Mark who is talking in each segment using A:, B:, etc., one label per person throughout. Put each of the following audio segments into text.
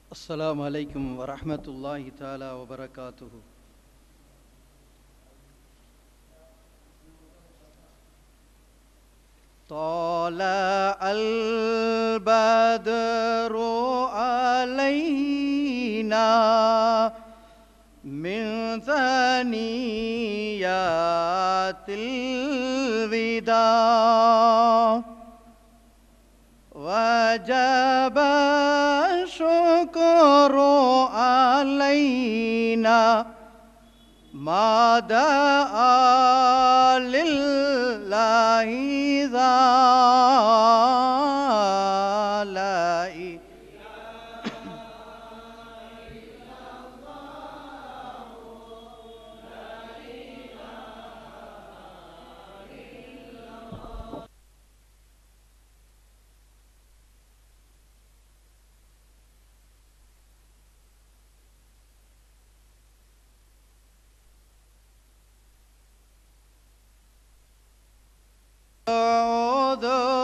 A: السلام عليكم ورحمة الله تعالى وبركاته طلع البدر علينا من ثنيات الوداع وجب الشكر علينا ما دعا لله ذا لا إله أعوذ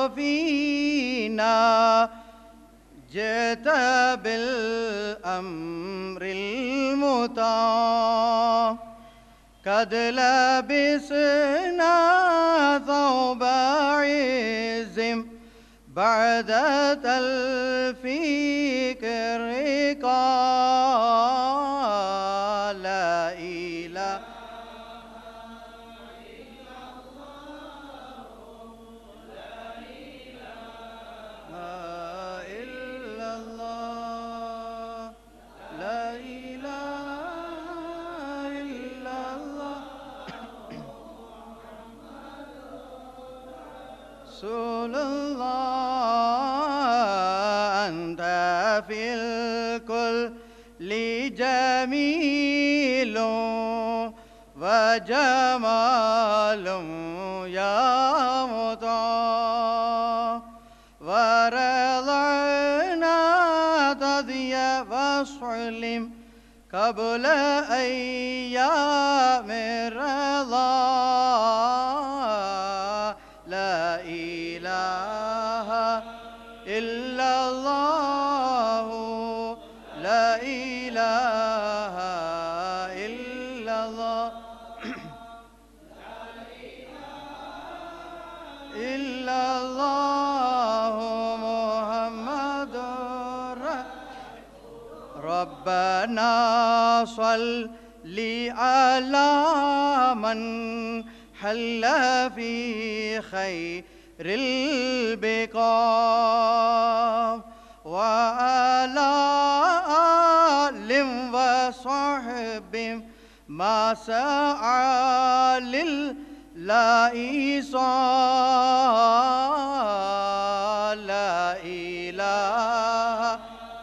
A: فينا جئت بالأمر المطاع قد لبسنا ثوب عز بعد تلفيك الرقاع لا إله لا إلا الله لا إله إلا الله رسول الله أنت في الكل جميل وجمال يا مطاع ورضعنا تضي وصلم قبل أيام الرضا لا إله إلا الله لا إله إلا الله إلا الله محمد رسول ربنا صل على من حل في خير البقاع وعلى آل وصحب ما سعى للائصال لا إله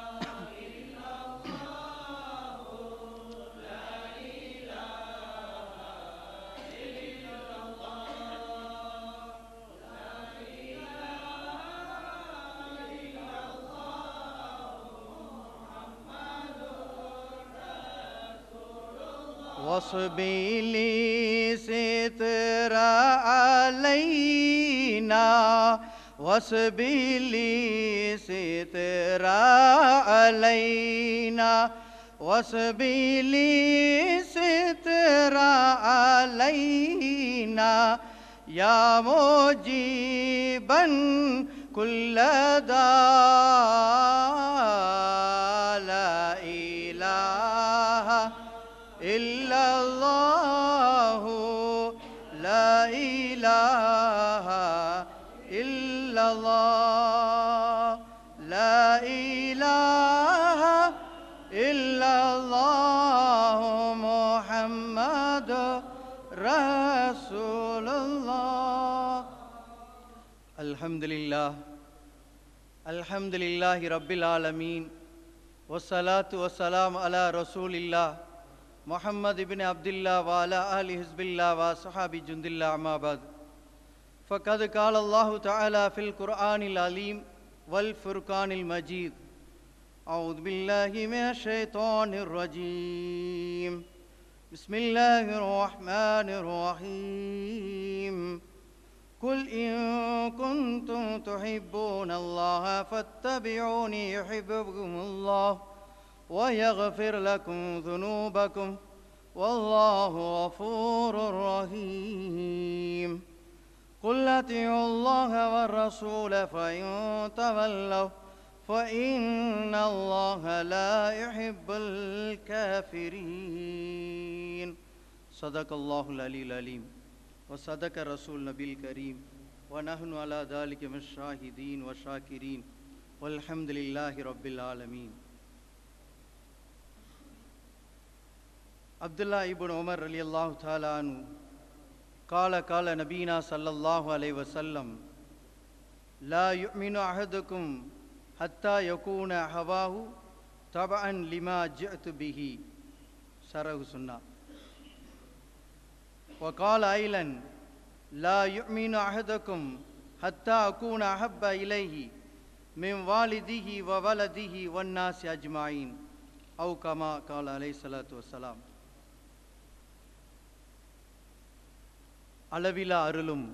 A: واصبي لي ستر علينا واصبي لي ستر علينا واصبي لي ستر علينا يا مجيبا كل داء لا إله إلا الله لا إله إلا الله لا إله إلا الله محمد رسول الله الحمد لله الحمد لله رب العالمين والصلاة والسلام على رسول الله محمد بن عبد الله وعلى آل حزب الله وصحاب جند الله أما بعد فقد قال الله تعالى في القرآن العليم والفرقان المجيد أعوذ بالله من الشيطان الرجيم بسم الله الرحمن الرحيم قل إن كنتم تحبون الله فاتبعوني يحببكم الله ويغفر لكم ذنوبكم والله غفور رحيم قل اطيعوا الله والرسول فإن تولوا فإن الله لا يحب الكافرين صدق الله العلي العليم وصدق رسول النبي الكريم ونحن على ذلك من الشاهدين والشاكرين والحمد لله رب العالمين அப்துல்லா இப்னு Umar அலி அல்லாஹு தாலானு கால கால நபீனா சல்லல்லாஹு அலை வசல்லம் லா யுமினு அஹதுக்கும் ஹத்தா யகூன ஹவாஹு தபஅன் லிமா ஜிஅத்து பிஹி சரஹு சுன்னா وقال أيضا لا يؤمن أحدكم حتى أكون أحب إليه من والده وولده والناس أجمعين أو كما قال عليه الصلاة والسلام அளவிலா அருளும்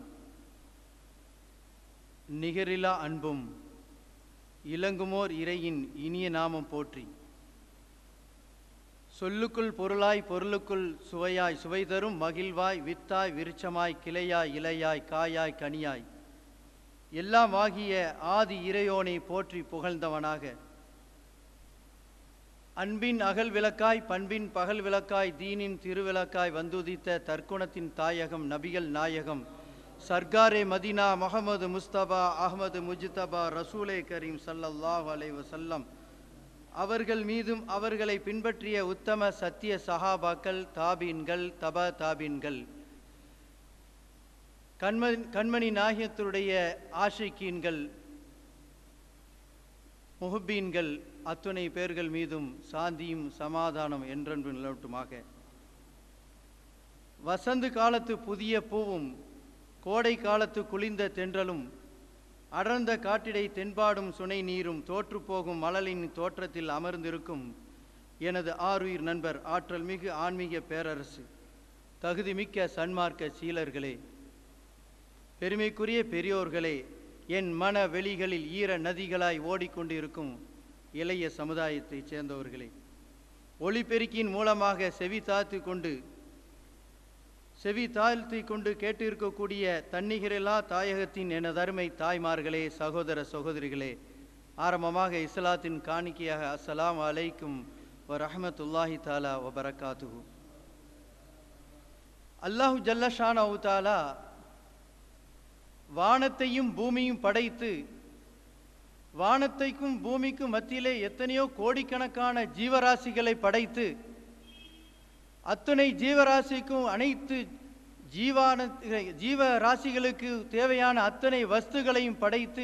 A: நிகரிலா அன்பும் இளங்குமோர் இறையின் இனிய நாமம் போற்றி சொல்லுக்குள் பொருளாய் பொருளுக்குள் சுவையாய் சுவை தரும் மகிழ்வாய் வித்தாய் விருட்சமாய் கிளையாய் இலையாய் காயாய் கனியாய் எல்லாம் ஆகிய ஆதி இறையோனை போற்றி புகழ்ந்தவனாக அன்பின் அகல் விளக்காய் பண்பின் பகல் விளக்காய் தீனின் திருவிளக்காய் வந்துதித்த தற்குணத்தின் தாயகம் நபிகள் நாயகம் சர்க்காரே மதினா முகமது முஸ்தபா அஹ்மது முஜ்தபா ரசூலே கரீம் சல்லல்லாஹ் அலை வசல்லம் அவர்கள் மீதும் அவர்களை பின்பற்றிய உத்தம சத்திய சஹாபாக்கள் தாபீன்கள் தப தாபீன்கள் கண்மணி கண்மணி நாயகத்துடைய ஆஷிக்கீன்கள் முஹுப்பீன்கள் அத்துணை பேர்கள் மீதும் சாந்தியும் சமாதானம் என்றென்று நிலவட்டுமாக வசந்து காலத்து புதிய பூவும் கோடை காலத்து குளிர்ந்த தென்றலும் அடர்ந்த காட்டிடை தென்பாடும் சுனை நீரும் தோற்றுப்போகும் மணலின் தோற்றத்தில் அமர்ந்திருக்கும் எனது ஆருயிர் நண்பர் ஆற்றல் மிகு ஆன்மீக பேரரசு தகுதிமிக்க சன்மார்க்க சீலர்களே பெருமைக்குரிய பெரியோர்களே என் மன வெளிகளில் ஈர நதிகளாய் ஓடிக்கொண்டிருக்கும் இளைய சமுதாயத்தைச் சேர்ந்தவர்களே ஒளிபெருக்கின் மூலமாக செவி தாத்து கொண்டு செவி தாழ்த்தி கொண்டு கேட்டிருக்கக்கூடிய தன்னிகரில்லா தாயகத்தின் எனது அருமை தாய்மார்களே சகோதர சகோதரிகளே ஆரம்பமாக இஸ்லாத்தின் காணிக்கையாக அஸ்ஸலாம் அலைக்கும் வ ரஹமத்துல்லாஹி தாலா வ பரக்காத்துஹு அல்லாஹு ஜல்லஷானவு தாலா வானத்தையும் பூமியும் படைத்து வானத்தைக்கும் பூமிக்கும் மத்தியிலே எத்தனையோ கோடிக்கணக்கான ஜீவராசிகளை படைத்து அத்துணை ஜீவராசிக்கும் அனைத்து ஜீவான ஜீவராசிகளுக்கு தேவையான அத்தனை வஸ்துகளையும் படைத்து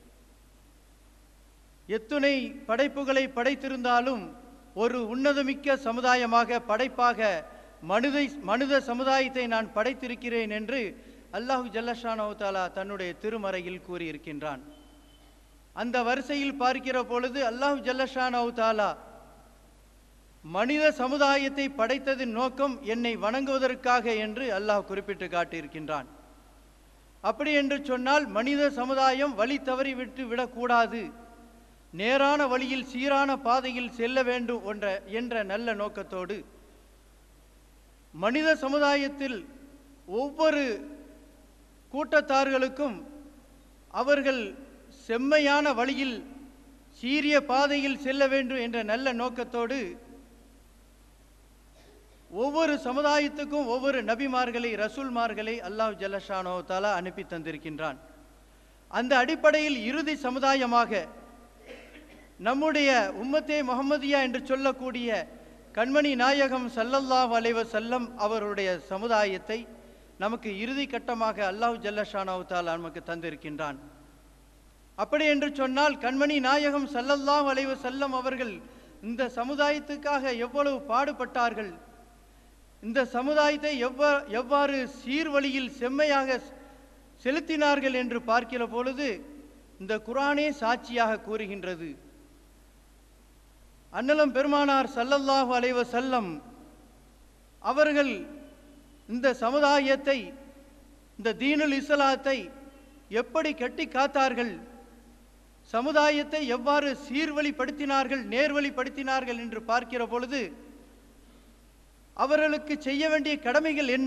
A: எத்துணை படைப்புகளை படைத்திருந்தாலும் ஒரு உன்னதமிக்க சமுதாயமாக படைப்பாக மனிதை மனித சமுதாயத்தை நான் படைத்திருக்கிறேன் என்று அல்லாஹு ஜல்லஷானவுதாலா தன்னுடைய திருமறையில் கூறியிருக்கின்றான் அந்த வரிசையில் பார்க்கிற பொழுது அல்லாஹு ஜல்லஷானவுதாலா மனித சமுதாயத்தை படைத்ததின் நோக்கம் என்னை வணங்குவதற்காக என்று அல்லாஹ் குறிப்பிட்டு காட்டியிருக்கின்றான் அப்படி என்று சொன்னால் மனித சமுதாயம் வழி தவறி விட்டு விடக்கூடாது நேரான வழியில் சீரான பாதையில் செல்ல வேண்டும் என்ற என்ற நல்ல நோக்கத்தோடு மனித சமுதாயத்தில் ஒவ்வொரு கூட்டத்தார்களுக்கும் அவர்கள் செம்மையான வழியில் சீரிய பாதையில் செல்ல வேண்டும் என்ற நல்ல நோக்கத்தோடு ஒவ்வொரு சமுதாயத்துக்கும் ஒவ்வொரு நபிமார்களை ரசூல்மார்களை அல்லாஹ் ஜல்லஷானோ தாலா அனுப்பி தந்திருக்கின்றான் அந்த அடிப்படையில் இறுதி சமுதாயமாக நம்முடைய உம்மத்தே முகமதியா என்று சொல்லக்கூடிய கண்மணி நாயகம் சல்லல்லாஹ் அலைவ செல்லம் அவருடைய சமுதாயத்தை நமக்கு இறுதி கட்டமாக அல்லாஹ் ஜல்லஷானோ தாலா நமக்கு தந்திருக்கின்றான் அப்படி என்று சொன்னால் கண்மணி நாயகம் சல்லல்லாஹ் அலைவ செல்லம் அவர்கள் இந்த சமுதாயத்துக்காக எவ்வளவு பாடுபட்டார்கள் இந்த சமுதாயத்தை எவ்வா எவ்வாறு சீர்வழியில் செம்மையாக செலுத்தினார்கள் என்று பார்க்கிற பொழுது இந்த குரானே சாட்சியாக கூறுகின்றது அன்னலம் பெருமானார் சல்லல்லாஹு அலைவ செல்லம் அவர்கள் இந்த சமுதாயத்தை இந்த தீனுல் இஸ்லாத்தை எப்படி கட்டி காத்தார்கள் சமுதாயத்தை எவ்வாறு சீர்வழிப்படுத்தினார்கள் நேர்வழிப்படுத்தினார்கள் என்று பார்க்கிற பொழுது அவர்களுக்கு செய்ய வேண்டிய கடமைகள் என்ன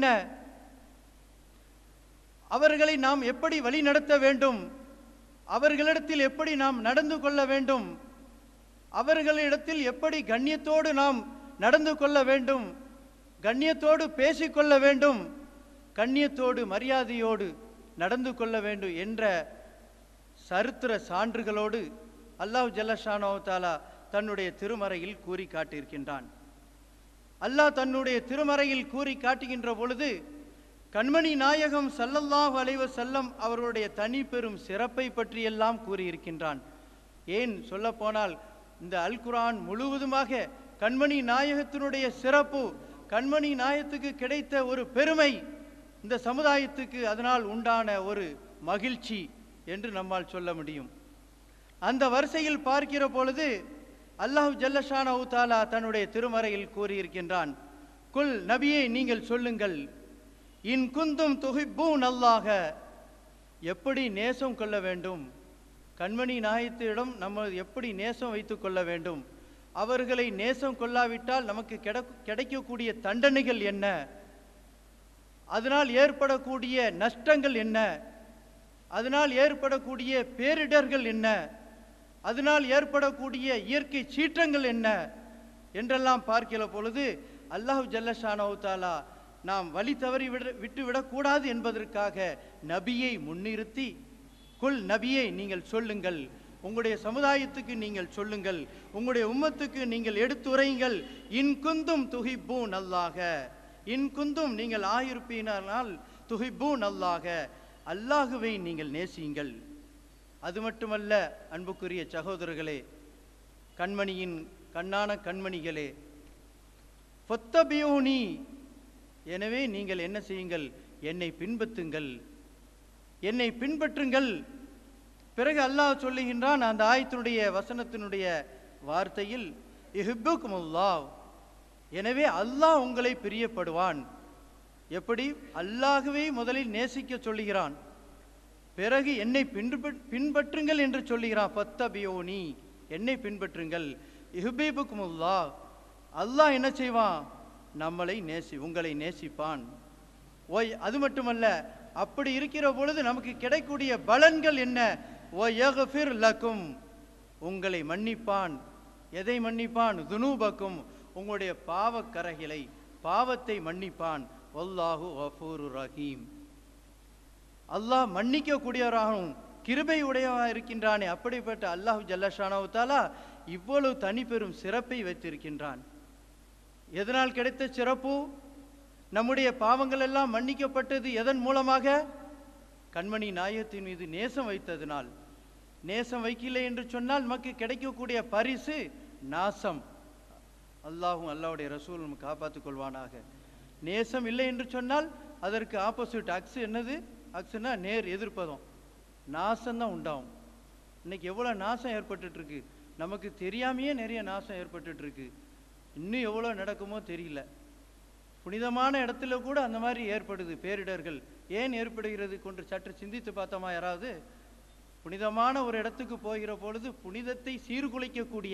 A: அவர்களை நாம் எப்படி வழிநடத்த வேண்டும் அவர்களிடத்தில் எப்படி நாம் நடந்து கொள்ள வேண்டும் அவர்களிடத்தில் எப்படி கண்ணியத்தோடு நாம் நடந்து கொள்ள வேண்டும் கண்ணியத்தோடு பேசிக்கொள்ள வேண்டும் கண்ணியத்தோடு மரியாதையோடு நடந்து கொள்ள வேண்டும் என்ற சரித்திர சான்றுகளோடு அல்லாஹ் ஜல்லஷானோ தாலா தன்னுடைய திருமறையில் கூறி காட்டியிருக்கின்றான் அல்லாஹ் தன்னுடைய திருமறையில் கூறி காட்டுகின்ற பொழுது கண்மணி நாயகம் சல்லல்லாஹு அலைவ செல்லம் அவர்களுடைய தனி பெரும் சிறப்பை பற்றியெல்லாம் கூறியிருக்கின்றான் ஏன் சொல்லப்போனால் இந்த அல் குர்ஆன் முழுவதுமாக கண்மணி நாயகத்தினுடைய சிறப்பு கண்மணி நாயகத்துக்கு கிடைத்த ஒரு பெருமை இந்த சமுதாயத்துக்கு அதனால் உண்டான ஒரு மகிழ்ச்சி என்று நம்மால் சொல்ல முடியும் அந்த வரிசையில் பார்க்கிற பொழுது அல்லாஹ் ஜல்லஷான தாலா தன்னுடைய திருமறையில் கூறியிருக்கின்றான் குல் நபியே நீங்கள் சொல்லுங்கள் இன் குந்தும் துஹிப்பூன் அல்லாஹ எப்படி நேசம் கொள்ள வேண்டும் கண்மணி நாயத்திடம் நம்ம எப்படி நேசம் வைத்துக் கொள்ள வேண்டும் அவர்களை நேசம் கொள்ளாவிட்டால் நமக்கு கிடை- கிடைக்கக்கூடிய தண்டனைகள் என்ன அதனால் ஏற்படக்கூடிய நஷ்டங்கள் என்ன அதனால் ஏற்படக்கூடிய பேரிடர்கள் என்ன அதனால் ஏற்படக்கூடிய இயற்கை சீற்றங்கள் என்ன என்றெல்லாம் பார்க்கிற பொழுது அல்லாஹ் ஜல்லஷானோ தாலா நாம் வழி தவறி விட விட்டு விடக்கூடாது என்பதற்காக நபியை முன்னிறுத்தி குல் நபியை நீங்கள் சொல்லுங்கள் உங்களுடைய சமுதாயத்துக்கு நீங்கள் சொல்லுங்கள் உங்களுடைய உம்மத்துக்கு நீங்கள் எடுத்துரையுங்கள் இன் குந்தும் துஹிப்பூன் அல்லாஹ இன் குந்தும் நீங்கள் ஆயிருப்பீனால் துஹிப்பூன் அல்லாஹ அல்லாஹுவை நீங்கள் நேசியுங்கள் அது மட்டுமல்ல அன்புக்குரிய சகோதரர்களே கண்மணியின் கண்ணான கண்மணிகளே பொத்தபியோனி எனவே நீங்கள் என்ன செய்யுங்கள் என்னை பின்பற்றுங்கள் என்னை பின்பற்றுங்கள் பிறகு அல்லாஹ் சொல்லுகின்றான் அந்த ஆயத்தினுடைய வசனத்தினுடைய வார்த்தையில் இஹிப்புக்குமுல்லாஹ் எனவே அல்லாஹ் உங்களை பிரியப்படுவான் எப்படி அல்லாஹுவே முதலில் நேசிக்க சொல்லுகிறான் பிறகு என்னை பின்பற்று பின்பற்றுங்கள் என்று சொல்லுகிறான் பத்தபியோனி என்னை பின்பற்றுங்கள் இஹுபீபுக்குமுல்லா அல்லாஹ் என்ன செய்வான் நம்மளை நேசி உங்களை நேசிப்பான் ஓய் அது மட்டுமல்ல அப்படி இருக்கிற பொழுது நமக்கு கிடைக்கக்கூடிய பலன்கள் என்ன ஓ யஃபிர் லக்கும் உங்களை மன்னிப்பான் எதை மன்னிப்பான் துனூபக்கும் உங்களுடைய பாவக்கரைகளை பாவத்தை மன்னிப்பான் ஒல்லாஹு வஃபூரு ரஹீம் அல்லாஹ் மன்னிக்க கூடியவராகவும் கிருபை உடையவராக இருக்கின்றானே அப்படிப்பட்ட அல்லாஹ் ஜல்லஷானவு தாலா இவ்வளவு தனிப்பெரும் சிறப்பை வைத்திருக்கின்றான் எதனால் கிடைத்த சிறப்பு நம்முடைய பாவங்கள் எல்லாம் மன்னிக்கப்பட்டது எதன் மூலமாக கண்மணி நாயகத்தின் மீது நேசம் வைத்ததினால் நேசம் வைக்கலை என்று சொன்னால் நமக்கு கிடைக்கக்கூடிய பரிசு நாசம் அல்லாஹும் அல்லாஹ்வுடைய ரசூலும் காப்பாற்றிக் கொள்வானாக நேசம் இல்லை என்று சொன்னால் அதற்கு ஆப்போசிட் அக்ஸ் என்னது அக்ஸ்னா நேர் எதிர்ப்பதம் நாசம்தான் உண்டாகும் இன்னைக்கு எவ்வளோ நாசம் ஏற்பட்டுட்டு இருக்கு நமக்கு தெரியாமையே நிறைய நாசம் ஏற்பட்டுட்டு இருக்கு இன்னும் எவ்வளோ நடக்குமோ தெரியல புனிதமான இடத்துல கூட அந்த மாதிரி ஏற்படுது பேரிடர்கள் ஏன் ஏற்படுகிறது கொண்டு சற்று சிந்தித்து பார்த்தோமா யாராவது புனிதமான ஒரு இடத்துக்கு போகிற பொழுது புனிதத்தை சீர்குலைக்கக்கூடிய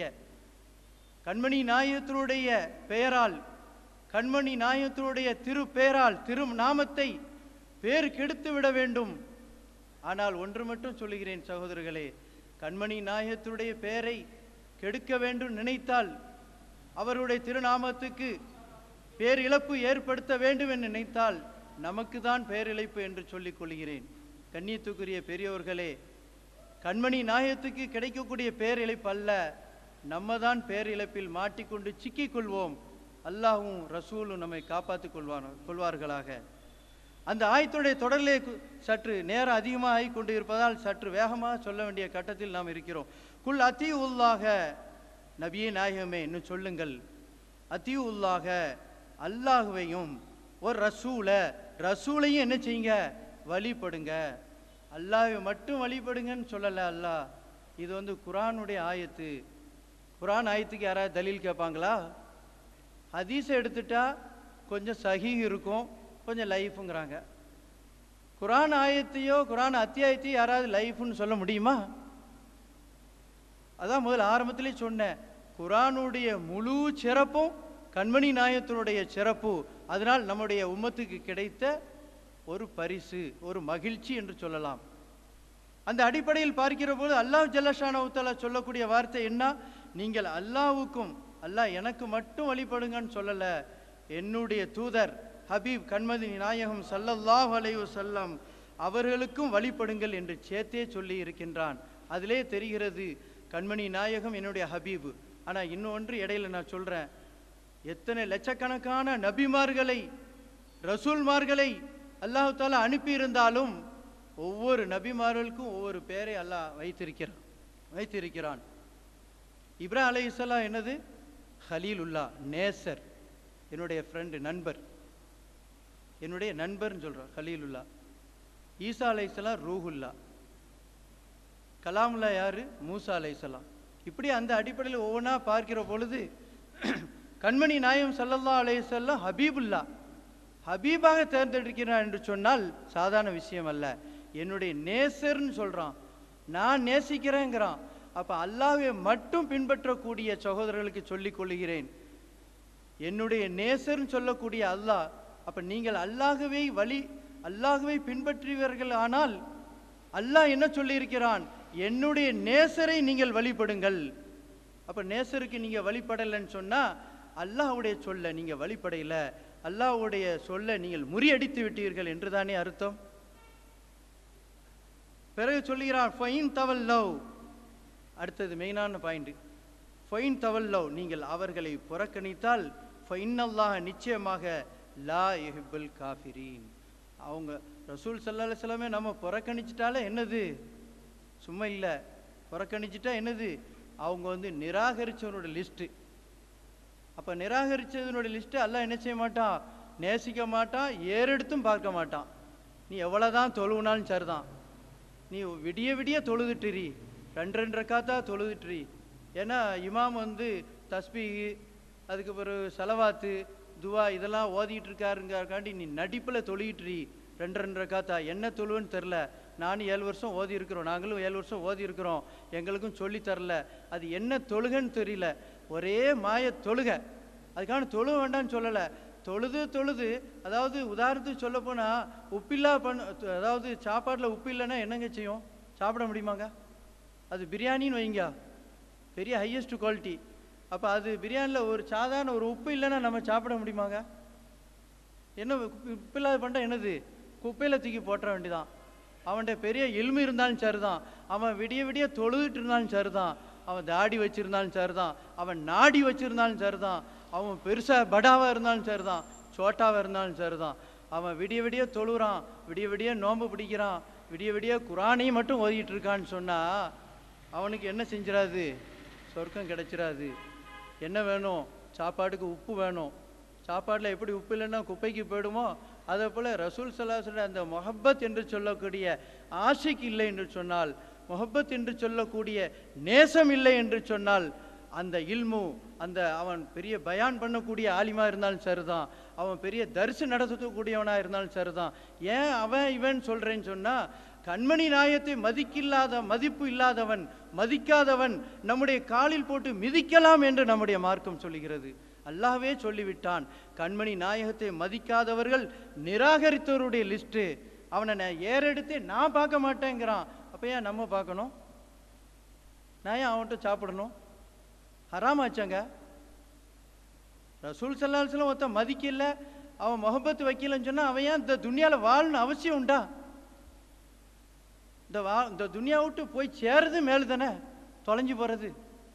A: கண்மணி நாயகத்தினுடைய பெயரால் கண்மணி நாயகத்தினுடைய திரு பெயரால் திரு நாமத்தை பேர் கெடுத்து விட வேண்டும் ஆனால் ஒன்று மட்டும் சொல்லுகிறேன் சகோதரர்களே கண்மணி நாயகத்தினுடைய பெயரை கெடுக்க வேண்டும் நினைத்தால் அவருடைய திருநாமத்துக்கு பேரிழப்பு ஏற்படுத்த வேண்டும் என்று நினைத்தால் நமக்கு தான் பேரிழப்பு என்று சொல்லிக் கொள்கிறேன் கண்ணியத்துக்குரிய பெரியோர்களே கண்மணி நாயகத்துக்கு கிடைக்கக்கூடிய பேரிழப்பு அல்ல நம்ம தான் பேரிழப்பில் மாட்டிக்கொண்டு சிக்கிக் கொள்வோம் அல்லாஹ்வும் ரசூலும் நம்மை காப்பாற்றிக் கொள்வார் கொள்வார்களாக அந்த ஆயத்துடைய தொடரிலே கு- சற்று நேரம் அதிகமாக ஆகிக் கொண்டு இருப்பதால் சற்று வேகமாக சொல்ல வேண்டிய கட்டத்தில் நாம் இருக்கிறோம் குல் அத்தி உல்லாக நபியே நாயகமே இன்னும் சொல்லுங்கள் அத்தி உல்லாக அல்லாஹுவையும் ஒரு ரசூல ரசூலையும் என்ன செய்யுங்க வழிபடுங்க அல்லாஹ்வை மட்டும் வழிபடுங்கன்னு சொல்லலை அல்லாஹ் இது வந்து குரானுடைய ஆயத்து குரான் ஆயத்துக்கு யாராவது தலீல் கேட்பாங்களா ஹதீஸை எடுத்துட்டா கொஞ்சம் சஹீஹ் இருக்கும் கொஞ்சம் லைஃபுங்கிறாங்க குரான் ஆயத்தையோ குரான் அத்தியாயத்தையோ யாராவது லைஃப்னு சொல்ல முடியுமா அதான் முதல்ல ஆரம்பத்திலே சொன்னேன் குரானுடைய முழு சிறப்பும் கண்மணி நாயத்தினுடைய சிறப்பு அதனால் நம்முடைய உம்மத்துக்கு கிடைத்த ஒரு பரிசு ஒரு மகிழ்ச்சி என்று சொல்லலாம் அந்த அடிப்படையில் பார்க்கிற போது அல்லாஹ் ஜல்லஷானவுத்தாலா சொல்லக்கூடிய வார்த்தை என்ன நீங்கள் அல்லாஹ்வுக்கும் அல்லாஹ் எனக்கு மட்டும் வழிபடுங்கன்னு சொல்லல என்னுடைய தூதர் ஹபீப் கண்மதி நாயகம் ஸல்லல்லாஹு அலைஹி வஸல்லம் அவர்களுக்கும் வழிபடுங்கள் என்று சேர்த்தே சொல்லி இருக்கின்றான் அதிலே தெரிகிறது கண்மணி நாயகம் என்னுடைய ஹபீபு ஆனா இன்னொன்று இடையில நான் சொல்றேன் எத்தனை லட்சக்கணக்கான நபிமார்களை ரசூல்மார்களை அல்லாஹ் தாலா அனுப்பியிருந்தாலும் ஒவ்வொரு நபிமார்களுக்கும் ஒவ்வொரு பேரை அல்லாஹ் வைத்திருக்கிறான் வைத்திருக்கிறான் இப்ராஹிம் அலைஹிஸ்ஸலாம் என்னது ஹலீலுல்லா நேசர் என்னுடைய ஃப்ரெண்டு நண்பர் என்னுடைய நண்பர்னு சொல்கிறார் ஹலீலுல்லா ஈசா அலைஹிஸ்ஸலாம் ரூஹுல்லா கலாமுல்லா யாரு மூசா அலைஹிஸ்ஸலாம் இப்படி அந்த அடிப்படையில் ஒவ்வொன்றா பார்க்கிற பொழுது கண்மணி நாயம் ஸல்லல்லாஹு அலைஹி வஸல்லம் ஹபீபுல்லா ஹபீபாக தேர்ந்தெடுக்கிறான் என்று சொன்னால் சாதாரண விஷயம் அல்ல என்னுடைய நேசர்னு சொல்றான் நான் நேசிக்கிறேங்கிறான் அப்ப அல்லாஹ்வை மட்டும் பின்பற்றக்கூடிய சகோதரர்களுக்கு சொல்லிக் கொள்கிறேன் என்னுடைய நேசர்னு சொல்லக்கூடிய அல்லாஹ் அப்ப நீங்கள் அல்லாஹ்வை வழி அல்லாஹ்வை பின்பற்றுவீர்கள் ஆனால் அல்லாஹ் என்ன சொல்லியிருக்கிறான் என்னுடைய நேசரை நீங்கள் வழிபடுங்கள் அப்ப நேசருக்கு நீங்க வழிபடலைன்னு சொன்னா அல்லாஹ்வுடைய சொல்ல நீங்க வழிபடையில அல்லாஹ்வுடைய சொல்ல நீங்கள் முறியடித்து விட்டீர்கள் என்றுதானே அர்த்தம் பிறகு சொல்லுகிறான் ஃபைன் தவல் லவ் அடுத்தது மெயினான பாயிண்ட் ஃபைன் தவல் லவ் நீங்கள் அவர்களை புறக்கணித்தால் ஃபைன் அல்லாஹ் நிச்சயமாக லா எஹிபுல் காஃபிரீன் அவங்க ரசூல் சல்லா அலுவலமே நம்ம புறக்கணிச்சிட்டாலே என்னது சும்மா இல்லை புறக்கணிச்சிட்டா என்னது அவங்க வந்து நிராகரிச்சவனோட லிஸ்ட்டு அப்போ நிராகரிச்சதனுடைய லிஸ்ட்டு அல்லாஹ் என்ன செய்ய மாட்டான் நேசிக்க மாட்டான் ஏறெடுத்தும் பார்க்க மாட்டான் நீ எவ்வளோதான் தொழுவுனாலும் சரிதான் நீ விடிய விடிய தொழுதுட்டுரி ரெண்டு ரெண்டு ரக்காத்தா தொழுதுட்டுரி ஏன்னா இமாம் வந்து தஸ்பீஹு அதுக்கு பிறகு செலவாத்து துவா இதெல்லாம் ஓதிட்டு இருக்காருங்கிறக்காண்டி நீ நடிப்பில் தொழுகிட்டுரி ரெண்டு ரெண்டு ரக்காத்தா என்ன தொழுவுன்னு தெரில நானும் ஏழு வருஷம் ஓதி இருக்கிறோம் நாங்களும் ஏழு வருஷம் ஓதி இருக்கிறோம் எங்களுக்கும் சொல்லி தரல அது என்ன தொழுகன்னு தெரியல ஒரே மாய தொழுக அதுக்கான தொழுக வேண்டாம்னு சொல்லலை தொழுது தொழுது அதாவது உதாரணத்துக்கு சொல்ல போனால் உப்பில்லா பண்ண அதாவது சாப்பாட்டில் உப்பு இல்லைன்னா என்னங்க செய்யும் சாப்பிட முடியுமாங்க அது பிரியாணின்னு வைங்க பெரிய ஹையஸ்ட் குவாலிட்டி அப்போ அது பிரியாணியில் ஒரு சாதாரண ஒரு உப்பு இல்லைன்னா நம்ம சாப்பிட முடியுமாங்க என்ன உப்பு- உப்பு இல்லாத பண்ணிட்டா என்னது குப்பையில் தூக்கி போட்டுற வேண்டியதான் அவன்கிட்ட பெரிய எலும்பு இருந்தாலும் சரிதான் அவன் விடிய விடிய தொழுதுட்டு இருந்தாலும் சரிதான் அவன் தாடி வச்சிருந்தாலும் சரிதான் அவன் நாடி வச்சிருந்தாலும் சரிதான் அவன் பெருசா படாவா இருந்தாலும் சரிதான் சோட்டாவா இருந்தாலும் சரிதான் அவன் விடிய விடிய தொழுறான் விடிய விடிய நோன்பு பிடிக்கிறான் விடிய விடிய குரானையும் மட்டும் ஓதிட்டு இருக்கான்னு சொன்னா அவனுக்கு என்ன செஞ்சிடாது சொர்க்கம் கிடைச்சிராது என்ன வேணும் சாப்பாட்டுக்கு உப்பு வேணும் சாப்பாட்டில் எப்படி உப்பு இல்லைன்னா குப்பைக்கு போயிடுமோ அதே போல் ரசூல் சலாஹுடைய அந்த மொஹப்பத் என்று சொல்லக்கூடிய ஆசைக்கு இல்லை என்று சொன்னால் மொஹப்பத் என்று சொல்லக்கூடிய நேசம் இல்லை என்று சொன்னால் அந்த இல்மு அந்த அவன் பெரிய பயான் பண்ணக்கூடிய ஆலிமா இருந்தாலும் சரிதான் அவன் பெரிய தரிசு நடத்தக்கூடியவனா இருந்தாலும் சரிதான் ஏன் அவன் இவன் சொல்றேன்னு சொன்னா கண்மணி நாயத்தை மதிக்கில்லாத மதிப்பு இல்லாதவன் மதிக்காதவன் நம்முடைய காலில் போட்டு மிதிக்கலாம் என்று நம்முடைய மார்க்கம் சொல்லுகிறது அல்லாஹ்வே சொல்லிவிட்டான் கண்மணி நாயகத்தை மதிக்காதவர்கள் நிராகரித்தவருடைய லிஸ்ட்டு அவனை நான் ஏறெடுத்து நான் பார்க்க மாட்டேங்கிறான் அப்போ ஏன் நம்ம பார்க்கணும் நான் ஏன் அவன்கிட்ட சாப்பிடணும் ஹராமாச்சாங்க ரசூல் சல்லாஹ்லம் ஒருத்தன் மதிக்கல அவன் முகப்பத்து வைக்கலன்னு சொன்னா அவன் ஏன் இந்த துனியாவில் வாழணும் அவசியம் உண்டா இந்த வா இந்த துனியா விட்டு போய் சேருது மேலு தானே தொலைஞ்சு போறது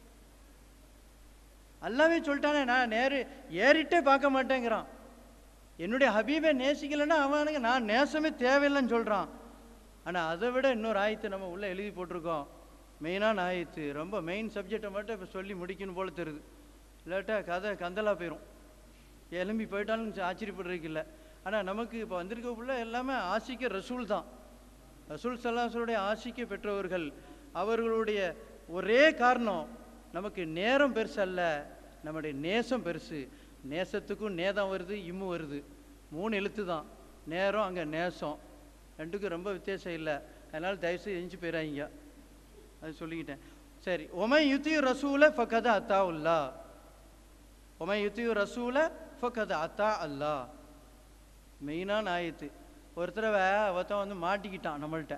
A: அல்லாவே சொல்லிட்டானே நான் நேரு ஏறிட்டே பார்க்க மாட்டேங்கிறான் என்னுடைய ஹபீபை நேசிக்கலைன்னா அவனுக்கு நான் நேசமே தேவையில்லைன்னு சொல்றான் ஆனா அதை விட இன்னொரு ஆயத்தை நம்ம உள்ள எழுதி போட்டிருக்கோம் மெயினான ஆயத்து ரொம்ப மெயின் சப்ஜெக்டை மட்டும் இப்போ சொல்லி முடிக்கணும் போல தெரியுது இல்லாட்டா கதை கந்தலா போயிடும் எலும்பி போயிட்டாலும் ஆச்சரியப்படுறதுக்கு இல்லை ஆனால் நமக்கு இப்போ வந்திருக்கக்குள்ள எல்லாமே ஆசிக்க ரசூல் தான் ரசூல் சல்லாசருடைய ஆசிக்க பெற்றவர்கள் அவர்களுடைய ஒரே காரணம் நமக்கு நேரம் பெருசு அல்ல நம்முடைய நேசம் பெருசு நேசத்துக்கும் நேதம் வருது இம்மு வருது மூணு எழுத்து தான் நேரம் அங்கே நேசம் ரெண்டுக்கும் ரொம்ப வித்தியாசம் இல்லை அதனால் தயவுசெய்து எஞ்சி போயிடாதீங்க அது சொல்லிக்கிட்டேன் சரி ஒமை யுத்தியு ரசூல ஃபகத அத்தா உல்லா ஒமை யுத்தியு ரசூல ஃபகத அத்தா அல்லா மெயினான ஆயத்து ஒரு தடவை ஒருத்தன் வந்து மாட்டிக்கிட்டான் நம்மள்ட்ட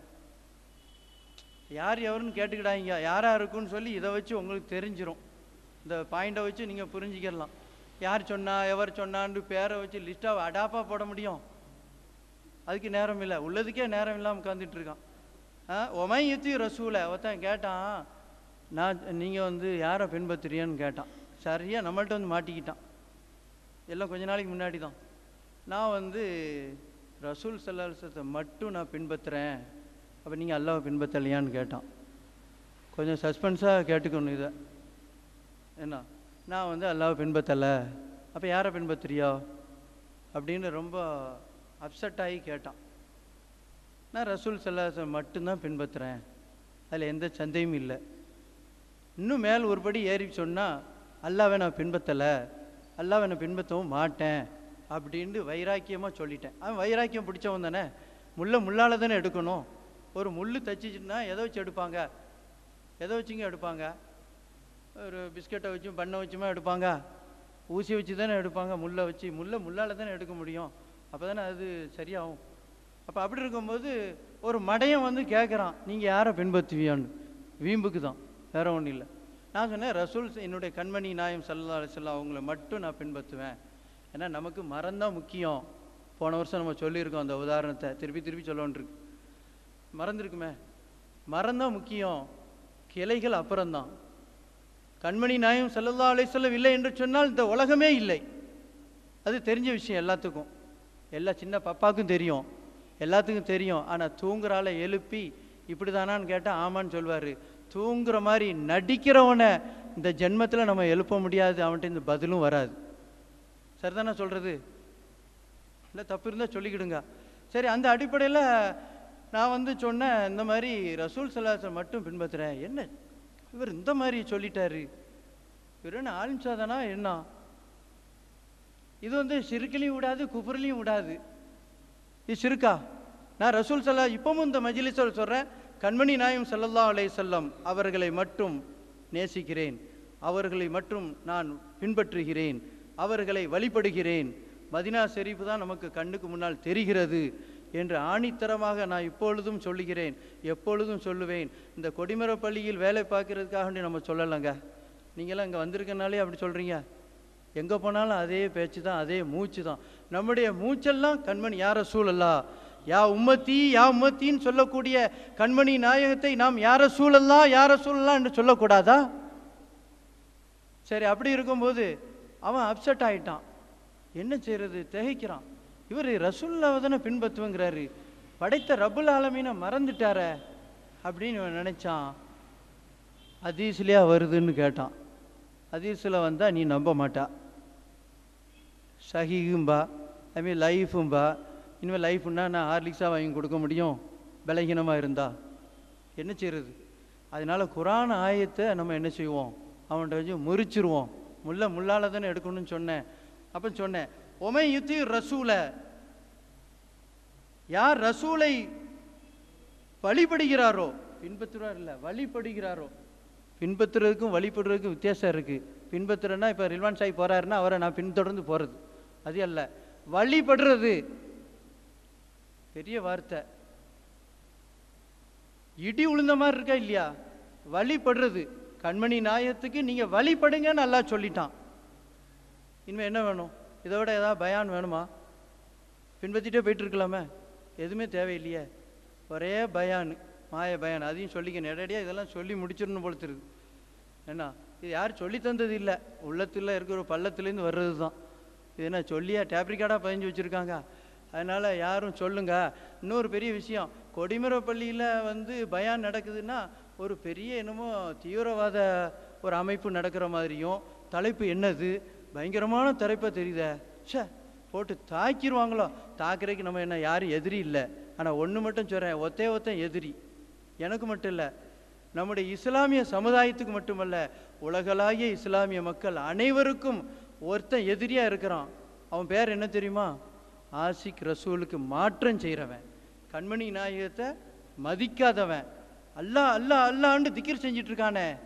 A: யார் எவருன்னு கேட்டுக்கிடாங்க யாரா இருக்குன்னு சொல்லி இதை வச்சு உங்களுக்கு தெரிஞ்சிரும் இந்த பாயிண்டை வச்சு நீங்கள் புரிஞ்சுக்கிடலாம் யார் சொன்னா எவர் சொன்னான்னு பேரை வச்சு லிஸ்ட்டாக அடாப்பாக போட முடியும் அதுக்கு நேரம் இல்லை உள்ளதுக்கே நேரம் இல்லாமல் உட்காந்துட்டு இருக்கான் ஆ ஒமை யுத்தி ரசூலை ஒருத்தன் கேட்டான் நான் நீங்கள் வந்து யாரை பின்பற்றுறியன்னு கேட்டான் சரியாக நம்மள்ட்ட வந்து மாட்டிக்கிட்டான் எல்லாம் கொஞ்ச நாளைக்கு முன்னாடி தான் நான் வந்து ரசூல் சல்லாசத்தை மட்டும் நான் பின்பற்றுறேன் அப்போ நீங்கள் அல்லாவை பின்பற்றலையான்னு கேட்டான் கொஞ்சம் சஸ்பென்ஸாக கேட்டுக்கணும் இதை என்ன நான் வந்து அல்லாவை பின்பற்றலை அப்போ யாரை பின்பற்றுறியோ அப்படின்னு ரொம்ப அப்செட் ஆகி கேட்டான் நான் ரசூல் சல்லாசை மட்டும்தான் பின்பற்றுறேன் அதில் எந்த சந்தேகமும் இல்லை இன்னும் மேல் ஒருபடி ஏறி சொன்னால் அல்லாவை நான் பின்பற்றலை அல்லாவை நான் பின்பற்றவும் மாட்டேன் அப்படின்ட்டு வைராக்கியமாக சொல்லிட்டேன் அவன் வைராக்கியம் பிடிச்சவன் தானே முள்ள முள்ளால் தானே எடுக்கணும் ஒரு முள் தச்சிச்சுன்னா எதை வச்சு எடுப்பாங்க எதை வச்சுங்க எடுப்பாங்க ஒரு பிஸ்கட்டை வச்சும் பண்ணை வச்சுமா எடுப்பாங்க ஊசி வச்சு தானே எடுப்பாங்க முள்ளை வச்சு முள்ளை முள்ளால் தானே எடுக்க முடியும் அப்போ தானே அது சரியாகும் அப்போ அப்படி இருக்கும்போது ஒரு மடையன் வந்து கேட்குறான் நீங்கள் யாரை பின்பற்றுவியான்னு வீம்புக்கு தான் வேற ஒன்றும் இல்லை நான் சொன்னேன் ரசூல் என்னுடைய கண்மணி நாயம் சல்லா அலிசல்லா அவங்கள மட்டும் நான் பின்பற்றுவேன் ஏன்னா நமக்கு மரம் தான் முக்கியம் போன வருஷம் நம்ம சொல்லியிருக்கோம் அந்த உதாரணத்தை திருப்பி திருப்பி சொல்லணுன்ருக்கு மறந்துருக்குமே மரம் தான் முக்கியம் கிளைகள் அப்புறம்தான் கண்மணி நாயம் சல்லல்லா அலிசல்லம் இல்லை என்று சொன்னால் இந்த உலகமே இல்லை அது தெரிஞ்ச விஷயம் எல்லாத்துக்கும் எல்லா சின்ன பப்பாக்கும் தெரியும் எல்லாத்துக்கும் தெரியும் ஆனால் தூங்குறால எழுப்பி இப்படி தானான்னு கேட்டால் ஆமான்னு சொல்வார் தூங்குற மாதிரி நடிக்கிறவனை இந்த ஜென்மத்தில் நம்ம எழுப்ப முடியாது அவன்கிட்ட இந்த பதிலும் வராது சரிதானே சொல்கிறது இல்லை தப்பு இருந்தால் சொல்லிக்கிடுங்க சரி அந்த அடிப்படையில் நான் வந்து சொன்னேன் இந்த மாதிரி ரசூல் சலாசை மட்டும் பின்பற்றுறேன் என்ன இவர் இந்த மாதிரி சொல்லிட்டாரு இவர் என்ன ஆலிம்சாதானா என்ன இது வந்து சிறுக்கிலையும் விடாது குபுரிலையும் விடாது இது சிறுக்கா நான் ரசூல் சல்லா இப்பவும் இந்த மஜிலிஸில் சொல்கிறேன் கண்மணி நாயம் சல்லல்லா அலை செல்லம் அவர்களை மட்டும் நேசிக்கிறேன் அவர்களை மட்டும் நான் பின்பற்றுகிறேன் அவர்களை வழிபடுகிறேன் மதினா ஷெரீஃப் தான் நமக்கு கண்ணுக்கு முன்னால் தெரிகிறது என்று ஆணித்தரமாக நான் இப்பொழுதும் சொல்லுகிறேன் எப்பொழுதும் சொல்லுவேன் இந்த கொடிமர பள்ளியில் வேலை பார்க்கறதுக்காக வேண்டி நம்ம சொல்லலைங்க நீங்களாம் இங்கே வந்திருக்கனாலே அப்படி சொல்கிறீங்க எங்கே போனாலும் அதே பேச்சு தான் அதே மூச்சு தான் நம்முடைய மூச்செல்லாம் கண்மணி யார சூழல்லா யா உம்மத்தி யா உம்மத்தின்னு சொல்லக்கூடிய கண்மணி நாயகத்தை நாம் யார சூழல்லாம் யார சூழலாம் என்று சொல்லக்கூடாதா சரி அப்படி இருக்கும்போது அவன் அப்செட் ஆயிட்டான் என்ன செய்யறது திகைக்கிறான் இவர் ரசுல்லாவை தானே பின்பற்றுவங்கிறாரு படைத்த ரபுல் ஆலமீனை மறந்துட்டார அப்படின்னு இவன் நினைச்சான் ஹதீஸ்லையா வருதுன்னு கேட்டான் ஹதீஸில் வந்தால் நீ நம்ப மாட்டா சஹிகும்பா அதுமாரி லைஃபும்பா இனிமேல் லைஃப்னா நான் ஹார்லிக்ஸாக வாங்கி கொடுக்க முடியும் பலகீனமாக இருந்தா என்ன செய்யறது அதனால குரான் ஆயத்தை நம்ம என்ன செய்வோம் அவன்கிட்ட வச்சு முறிச்சிருவோம் முள்ள முள்ளால தானே எடுக்கணும்னு சொன்னேன் அப்போ சொன்னேன் ஒமை யுத்தி ரசூலை யார் ரசூலை வழிபடுகிறாரோ பின்பற்றுவார் இல்லை வழிபடுகிறாரோ பின்பற்றுறதுக்கும் வழிபடுறதுக்கும் வித்தியாசம் இருக்குது பின்பற்றுறேன்னா இப்போ ரில்வான் சாய் போகிறாருன்னா அவரை நான் பின்தொடர்ந்து போகிறது அது அல்ல வழிபடுறது பெரிய வார்த்தை இடி உளுந்த மாதிரி இருக்கா இல்லையா வழிபடுறது கண்மணி நாயத்துக்கு நீங்கள் வழிபடுங்கன்னு நல்லா சொல்லிட்டான் இனிமேல் என்ன வேணும் இதை விட ஏதாவது பயான் வேணுமா பின்பற்றிட்டே போயிட்டு இருக்கலாமே எதுவுமே தேவையில்லையே ஒரே பயான் மாய பயான் அதையும் சொல்லிக்க நேரடியாக இதெல்லாம் சொல்லி முடிச்சிடணும் போல தெரியுது என்ன இது யார் சொல்லி தந்தது இல்லை உள்ளத்தில் இருக்கிற பள்ளத்துலேருந்து வர்றது தான் இது என்ன சொல்லியா டேப்ரிக்கார்டாக பதிஞ்சு வச்சுருக்காங்க அதனால் யாரும் சொல்லுங்க இன்னொரு பெரிய விஷயம் கொடிமர பள்ளியில் வந்து பயான் நடக்குதுன்னா ஒரு பெரிய என்னமோ தீவிரவாத ஒரு அமைப்பு நடக்கிற மாதிரியும் தலைப்பு என்னது பயங்கரமான தலைப்பாக தெரியுதே ச்சே போட்டு தாக்கிடுவாங்களோ தாக்குறதுக்கு நம்ம என்ன யாரும் எதிரி இல்லை ஆனால் ஒன்று மட்டும் சொல்கிறேன் ஒத்தே ஒத்தன் எதிரி எனக்கு மட்டும் இல்லை நம்முடைய இஸ்லாமிய சமுதாயத்துக்கு மட்டுமல்ல உலகளாகிய இஸ்லாமிய மக்கள் அனைவருக்கும் ஒருத்தன் எதிரியாக இருக்கிறான் அவன் பேர் என்ன தெரியுமா ஆசிக் ரசூலுக்கு மாற்றம் செய்கிறவன் கண்மணி நாயகத்தை மதிக்காதவன் அல்லாஹ் அல்லாஹ் அல்லாஹ்னு திக்கிர் செஞ்சிட்டு இருக்கானே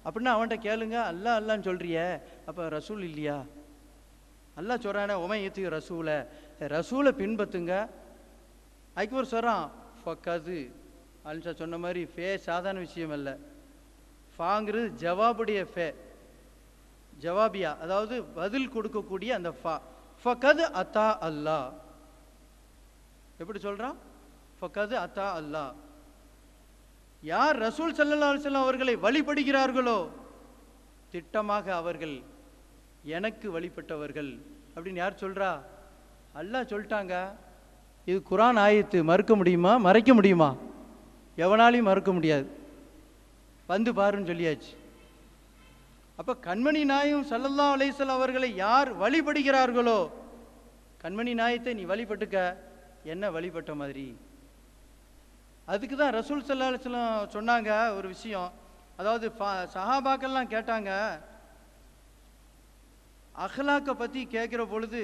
A: அப்படின்னா அவன்கிட்ட கேளுங்க அல்லா அல்லான்னு சொல்றியே அப்போ ரசூல் இல்லையா அல்லாஹ் சொல்கிறானே உமையத்து ரசூலை ரசூலை பின்பற்றுங்க அதுக்கு சொல்கிறான் ஃபக்கது அல்சா சொன்ன மாதிரி ஃபே சாதாரண விஷயம் அல்ல ஃபாங்கிறது ஜவாபுடைய ஃபே ஜவாபியா அதாவது பதில் கொடுக்கக்கூடிய அந்த ஃபா ஃபக்கது அத்தா அல்லாஹ் எப்படி சொல்றான் ஃபக்கது அத்தா அல்லாஹ் யார் ரசூல் ஸல்லல்லாஹு அலைஹி வஸல்லம் அவர்களை வழிபடுகிறார்களோ திட்டமாக அவர்கள் எனக்கு வழிபட்டவர்கள் அப்படின்னு யார் சொல்றா அல்லாஹ் சொல்லிட்டாங்க இது குரான் ஆயத்து மறுக்க முடியுமா மறைக்க முடியுமா எவனாலையும் மறுக்க முடியாது வந்து பாருன்னு சொல்லியாச்சு அப்ப கண்மணி நாயும் ஸல்லல்லாஹு அலைஹி வஸல்லம் அவர்களை யார் வழிபடுகிறார்களோ கண்மணி நாயத்தை நீ வழிபட்டுக்க என்ன வழிபட்ட மாதிரி அதுக்கு தான் ரசூல் ஸல்லல்லாஹு அலைஹி வஸல்லம் சொன்னாங்க ஒரு விஷயம் அதாவது ஃபா- சஹாபாக்கள்லாம் கேட்டாங்க அஹ்லாக்கை பத்தி கேட்கிற பொழுது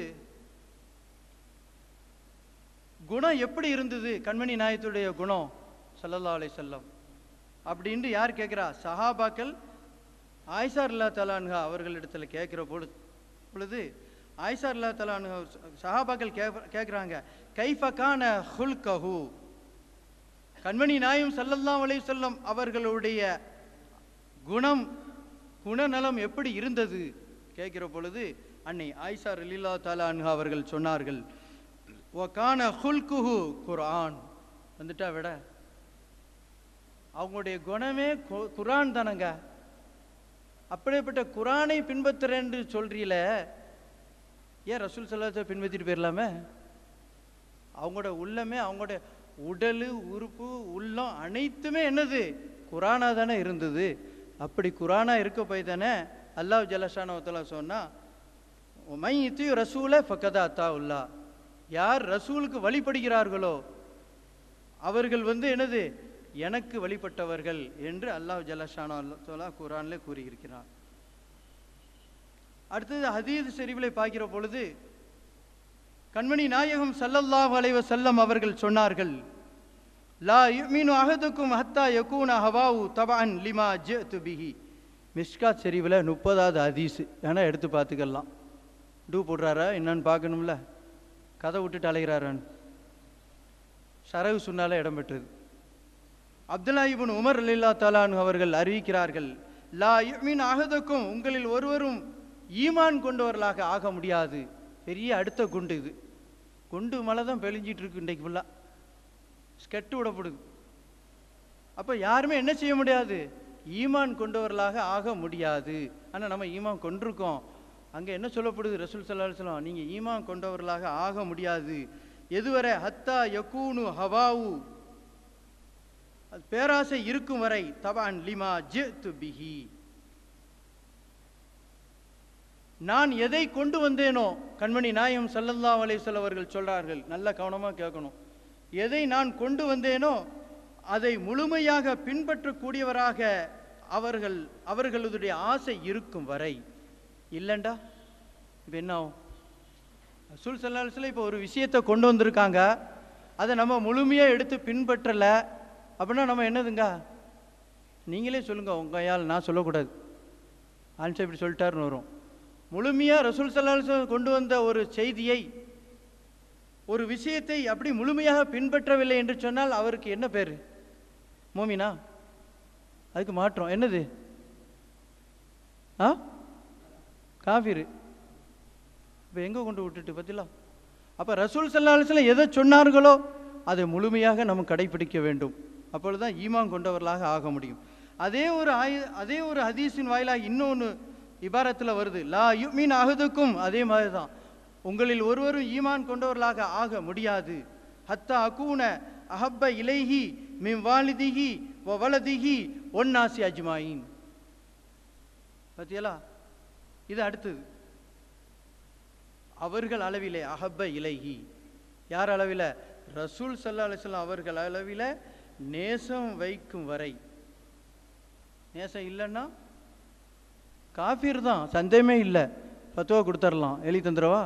A: குணம் எப்படி இருந்தது கண்மணி நாயத்துடைய குணம் ஸல்லல்லாஹு அலைஹி வஸல்லம் அப்படின்ட்டு யார் கேட்குறா சஹாபாக்கள் ஆயிஷா அல்லா தலான்ஹா அவர்களிடத்தில் கேட்குற பொழுது பொழுது ஆயிஷா அல்லா தலான்ஹா சஹாபாக்கள் கேட்குறாங்க கைஃபகான ஹுல்கஹு கண்மணி நாயும் ஸல்லல்லாஹு அலைஹி வஸல்லம் அவர்களுடைய குணம் குணநலம் எப்படி இருந்தது கேட்கிற பொழுது அன்னை ஆயிஷா ரலில்லா தாலா அன்ஹா அவர்கள் சொன்னார்கள் ஒகான ஹுல்குஹு குர்ஆன் வந்துட்டா விட அவங்களுடைய குணமே கு- குர்ஆன் தானங்க அப்படிப்பட்ட குர்ஆனை பின்பற்றுறேன்னு சொல்றீல ஏன் ரசூல் சல்லாத்தை பின்பற்றிட்டு போயிடலாமே அவங்களோட உள்ளமே அவங்களோட உடல் உறுப்பு உள்ளம் அனைத்துமே என்னது குரானா தானே இருந்தது அப்படி குரானா இருக்க போய் தானே அல்லாஹ் ஜலஷானவத்தலா சொன்னா மை இத்தியு ரசூல ஃபக்கதா அத்தா உல்லா யார் ரசூலுக்கு வழிபடுகிறார்களோ அவர்கள் வந்து என்னது எனக்கு வழிபட்டவர்கள் என்று அல்லாஹ் ஜலஷானோ அல்லா குரான்ல கூறியிருக்கிறார் அடுத்தது ஹதீஸ் ஷெரீஃபிலே பார்க்கிற பொழுது கண்மணி நாயகம் ஸல்லல்லாஹு அலைஹி வஸல்லம் அவர்கள் சொன்னார்கள் லா யுமினு அஹதுக்கும் ஹத்தா யகூன ஹவாவு தபஅன் லிமா ஜிஅது பிஹி மிஷ்காத் ஷெரீஃபில் முப்பதாவது ஹதீஸ் வேணா எடுத்து பார்த்துக்கலாம் டூ போடுறாரா என்னன்னு பார்க்கணும்ல கதை விட்டுட்டு அலைகிறாரான்னு சரவு சுன்னால இடம் பெற்றது அப்துல்லா இப்னு உமர் அல்லா தலான் அவர்கள் அறிவிக்கிறார்கள் லா யுமின் அஹதுக்கும் உங்களில் ஒருவரும் ஈமான் கொண்டவர்களாக ஆக முடியாது பெரிய அடுத்த குண்டு இது குண்டு மழை தான் பெழிஞ்சிட்டு இருக்கு இன்றைக்கு ஃபுல்லாக ஸ்கெட்டு விடப்படுது அப்போ யாருமே என்ன செய்ய முடியாது ஈமான் கொண்டவர்களாக ஆக முடியாது ஆனால் நம்ம ஈமான் கொண்டிருக்கோம் அங்கே என்ன சொல்லப்படுது ரசூல் ஸல்லல்லாஹு அலைஹி வஸல்லம் நீங்கள் ஈமான் கொண்டவர்களாக ஆக முடியாது எதுவரை ஹத்தா யகூனு ஹவாவு அது பேராசை இருக்கும் வரை தபான் லிமா ஜித்து பிஹி நான் எதை கொண்டு வந்தேனோ கண்மணி நாயம் ஸல்லல்லாஹு அலைஹி வஸல்லம் அவர்கள் சொல்றார்கள் நல்ல கவனமா கேட்கணும் எதை நான் கொண்டு வந்தேனோ அதை முழுமையாக பின்பற்றக்கூடியவராக அவர்கள் அவர்களுடைய ஆசை இருக்கும் வரை இல்லைண்டா இப்போ என்ன ஆகும் ரசூல் ஸல்லல்லாஹு அலைஹி வஸல்லம் இப்போ ஒரு விஷயத்தை கொண்டு வந்திருக்காங்க அதை நம்ம முழுமையாக எடுத்து பின்பற்றலை அப்படின்னா நம்ம என்னதுங்க நீங்களே சொல்லுங்க உங்க கையால் நான் சொல்லக்கூடாது ஆன்சர் இப்படி சொல்லிட்டாருன்னு வரும் முழுமையாக ரசூல் ஸல்லல்லாஹு அலைஹி வஸல்லம் கொண்டு வந்த ஒரு செய்தியை ஒரு விஷயத்தை அப்படி முழுமையாக பின்பற்றவில்லை என்று சொன்னால் அவருக்கு என்ன பேர் மோமினா அதுக்கு மாற்றம் என்னது ஆ காஃபிரு இப்போ எங்கே கொண்டு விட்டுட்டு பத்திலா அப்போ ரசூல் ஸல்லல்லாஹு அலைஹி வஸல்லம் எதை சொன்னார்களோ அதை முழுமையாக நம்ம கடைபிடிக்க வேண்டும் அப்பொழுதுதான் ஈமான் கொண்டவர்களாக ஆக முடியும் அதே ஒரு ஆய அதே ஒரு ஹதீஸின் வாயிலாக இன்னொன்று இபாரத்தில் வருது லா யுமின் அஹதுக்கும் அதே மாதிரி தான் உங்களில் ஒருவரும் ஈமான் கொண்டவர்களாக ஆக முடியாது ஹத்தா அகூன அஹப்ப இலைஹி மின் வாலிதிஹி வ வலதிஹி ஒன்னாசி அஜ்மாயின் பத்தியலா இது அடுத்தது அவர்கள் அளவிலே அஹப்ப இலைஹி யார் அளவில் ரசூல் ஸல்லல்லாஹு அலைஹி வஸல்லம் அவர்கள் அளவில் நேசம் வைக்கும் வரை நேசம் இல்லைன்னா காஃபிர் தான் சந்தேகமே இல்லை பத்துவா கொடுத்துடலாம் எழுதி தந்துடவா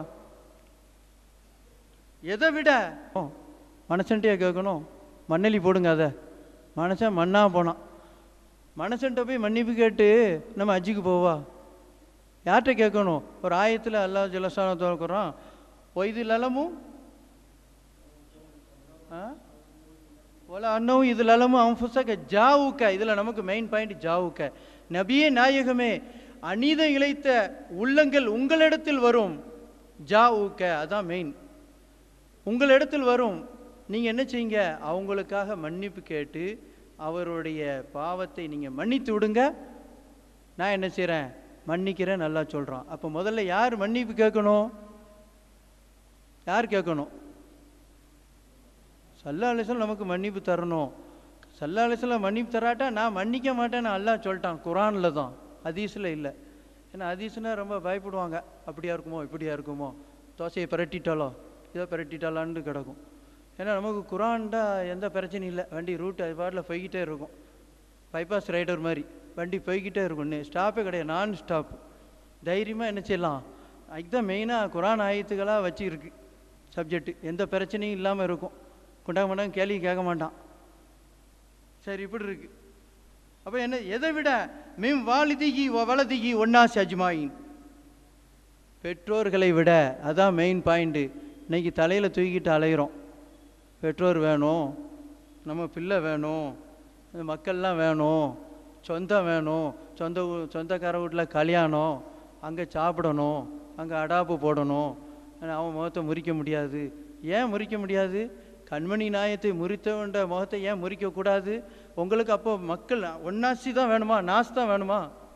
A: எதை விட ஓ மனுஷன்ட்டே கேட்கணும் மண்ணெலி போடுங்க அதை மனுஷன் மண்ணா போனான் மனுஷன்ட்ட போய் மன்னிப்பு கேட்டு நம்ம ஹஜ்ஜுக்கு போவா யார்கிட்ட கேட்கணும் ஒரு ஆயத்தில் அல்லாஹ் ஜலசான திறக்கிறோம் ஒய்து லலமும் ஆ ஒல அன்னவும் இது லலமும் அம்புசக ஜாவுக்க இதில் நமக்கு மெயின் பாயிண்ட் ஜாவுக்க நபியே நாயகமே அநீத இழைத்த உள்ளங்கள் உங்களிடத்தில் வரும் ஜாவுக்க அதான் மெயின் உங்களிடத்தில் வரும் நீங்கள் என்ன செய்யுங்க அவங்களுக்காக மன்னிப்பு கேட்டு அவருடைய பாவத்தை நீங்கள் மன்னித்து விடுங்க நான் என்ன செய்கிறேன் மன்னிக்கிறேன் நல்லா சொல்கிறான் அப்போ முதல்ல யார் மன்னிப்பு கேட்கணும் யார் கேட்கணும் சல்லா அலிஸ்லாம் நமக்கு மன்னிப்பு தரணும் சல்லா அலிஸ்லாம் மன்னிப்பு தராட்டா நான் மன்னிக்க மாட்டேன்னு அல்லாஹ் சொல்லிட்டான் குரானில் தான் ஹதீஸில் இல்லை ஏன்னா ஹதீஸ்னா ரொம்ப பயப்படுவாங்க அப்படியா இருக்குமோ இப்படியா இருக்குமோ தோசையை பிரட்டிட்டாலோ இதோ பிரட்டிட்டாலான்னு கிடக்கும் ஏன்னா நமக்கு குரான்டா எந்த பிரச்சனையும் இல்லை வண்டி ரூட் அது பாட்டில் போய்கிட்டே இருக்கும் பைபாஸ் ரைடர் மாதிரி வண்டி போய்கிட்டே இருக்கும் ஸ்டாப்பே கிடையாது நான் ஸ்டாப் தைரியமாக என்ன செய்யலாம் அதுதான் மெயினாக குரான் ஆயத்துக்களாக வச்சு இருக்கு சப்ஜெக்ட் எந்த பிரச்சனையும் இல்லாமல் இருக்கும் குண்டாக மாட்டாங்க கேள்வி கேட்க மாட்டான் சரி இப்படி இருக்கு அப்போ என்ன எதை விட மிம் வாலிதிகி வலதிகி ஒன்னாசி அஜ்மாயின் பெற்றோர்களை விட அதான் மெயின் பாயிண்ட்டு இன்னைக்கு தலையில் தூக்கிட்டு அலையிறோம் பெற்றோர் வேணும் நம்ம பிள்ளை வேணும் இந்த மக்கள்லாம் வேணும் சொந்தம் வேணும் சொந்த ஊ- சொந்தக்கார வீட்டில் கல்யாணம் அங்கே சாப்பிடணும் அங்கே அடாப்பு போடணும் ஆனா அவன் முகத்தை முறிக்க முடியாது ஏன் முறிக்க முடியாது கண்மணி நாயத்தை முறித்தவன்ற முகத்தை ஏன் முறிக்கக்கூடாது உங்களுக்கு அப்போ மக்கள் ஒன்னாசி தான் வேணுமா நாஸ் தான் வேணுமா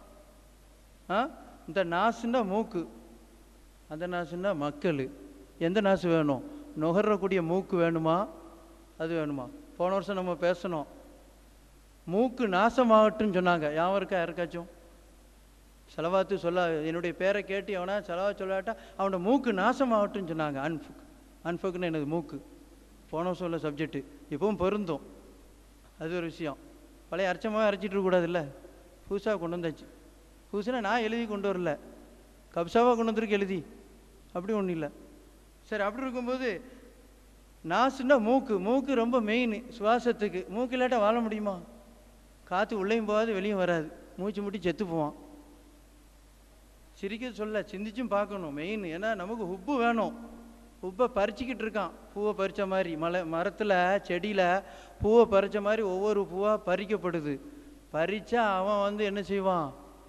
A: ஆ இந்த நாசுன்னா மூக்கு அந்த நாசுன்னா மக்கள் எந்த நாசு வேணும் நுகரக்கூடிய மூக்கு வேணுமா அது வேணுமா போன வருஷம் நம்ம பேசணும் மூக்கு நாசமாகட்டும்னு சொன்னாங்க யாவும் இருக்கா யாருக்காச்சும் செலவாத்து சொல்ல என்னுடைய பேரை கேட்டு அவனா செலவா சொல்லாட்டா அவனோட மூக்கு நாசமாகட்டும்னு சொன்னாங்க அன்ஃபுக் அன்ஃபுக்னு எனது மூக்கு போன வருஷம் உள்ள சப்ஜெக்ட்டு இப்பவும் பொருந்தும் அது ஒரு விஷயம் பழைய அரைச்சமாகவே அரைச்சிட்டு இருக்கக்கூடாதுல்ல புதுசாக கொண்டு வந்தாச்சு புதுசுனா நான் எழுதி கொண்டு வரல கப்சாவாக கொண்டு வந்திருக்கு எழுதி அப்படி ஒன்றும் இல்லை சரி அப்படி இருக்கும்போது நாசுன்னா மூக்கு மூக்கு ரொம்ப மெயின் சுவாசத்துக்கு மூக்கு இல்லாட்ட வாழ முடியுமா காற்று உள்ளேயும் போகாது வெளியும் வராது மூச்சு முட்டி செத்து போவான் சிரிக்க சொல்ல சிந்திச்சும் பார்க்கணும் மெயின் ஏன்னா நமக்கு உப்பு வேணும் உப்பை பறிச்சுக்கிட்டு இருக்கான் பூவை பறிச்ச மாதிரி மலை மரத்தில் செடியில் பூவை பறிச்ச மாதிரி ஒவ்வொரு பூவாக பறிக்கப்படுது பறிச்சா அவன் வந்து என்ன செய்வான்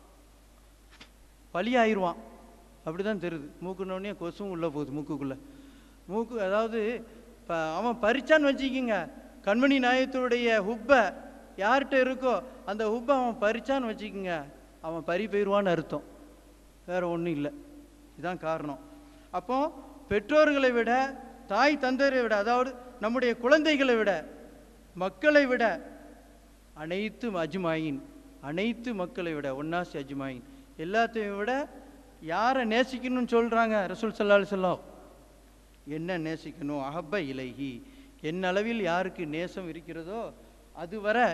A: பலி ஆயிடுவான் அப்படி தான் தெரியுது மூக்குனோடனே கொசுவும் உள்ளே போகுது மூக்குக்குள்ளே மூக்கு அதாவது இப்போ அவன் பறிச்சான்னு வச்சுக்கிங்க கண்மணி நாயத்துடைய ஹுப்பை யார்கிட்ட இருக்கோ அந்த ஹுப்பை அவன் பறிச்சான்னு வச்சுக்கிங்க அவன் பறி போயிடுவான்னு அர்த்தம் வேற ஒன்றும் இல்லை இதுதான் காரணம் அப்போ பெற்றோர்களை விட தாய் தந்தையரை விட அதாவது நம்முடைய குழந்தைகளை விட மக்களை விட அனைத்து அஜ்மாயின் அனைத்து மக்களை விட ஒன்னாசி அஜ்மாயின் எல்லாத்தையும் விட யாரை நேசிக்கணும்னு சொல்கிறாங்க ரசூல் சல்லா சொல்லம் என்ன நேசிக்கணும் அஹப்ப இலைஹி என் அளவில் யாருக்கு நேசம் இருக்கிறதோ அதுவரை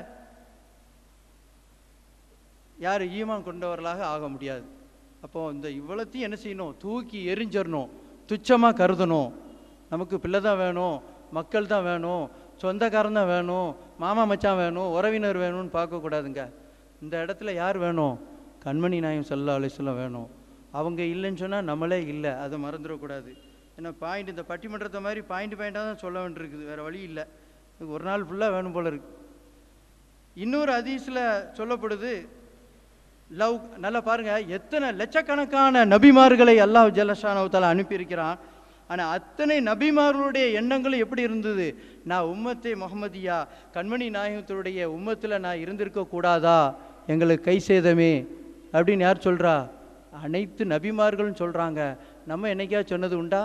A: யார் ஈமான் கொண்டவர்களாக ஆக முடியாது அப்போ இந்த இவ்வளத்தையும் என்ன செய்யணும் தூக்கி எரிஞ்சிடணும் துச்சமாக கருதணும் நமக்கு பிள்ளை தான் வேணும் மக்கள் தான் வேணும் சொந்தக்காரன் தான் வேணும் மாமா மச்சான் வேணும் உறவினர் வேணும்னு பார்க்கக்கூடாதுங்க இந்த இடத்துல யார் வேணும் கண்மணி நாயம் சல்லா அலிஸ்லாம் வேணும் அவங்க இல்லைன்னு சொன்னால் நம்மளே இல்லை அதை மறந்துடக்கூடாது ஏன்னா பாயிண்ட் இந்த பட்டிமன்றத்தை மாதிரி பாயிண்ட் பாயிண்டாக தான் சொல்ல வேண்டியிருக்குது வேறு வழி இல்லை எனக்கு ஒரு நாள் ஃபுல்லாக வேணும் போல இருக்கு இன்னொரு ஹதீஸில் சொல்லப்படுது லவ் நல்லா பாருங்க எத்தனை லட்சக்கணக்கான நபிமார்களை அல்லாஹ் ஜல்லஷானவத்தால் அனுப்பியிருக்கிறான் ஆனால் அத்தனை நபிமார்களுடைய எண்ணங்களும் எப்படி இருந்தது நான் உம்மத்தே முகமதியா கண்மணி நாயகத்துடைய உம்மத்தில் நான் இருந்திருக்க கூடாதா எங்களுக்கு கை சேதமே அப்படின்னு யார் சொல்றா அனைத்து நபிமார்களும் சொல்றாங்க நம்ம என்னைக்கா சொன்னது உண்டா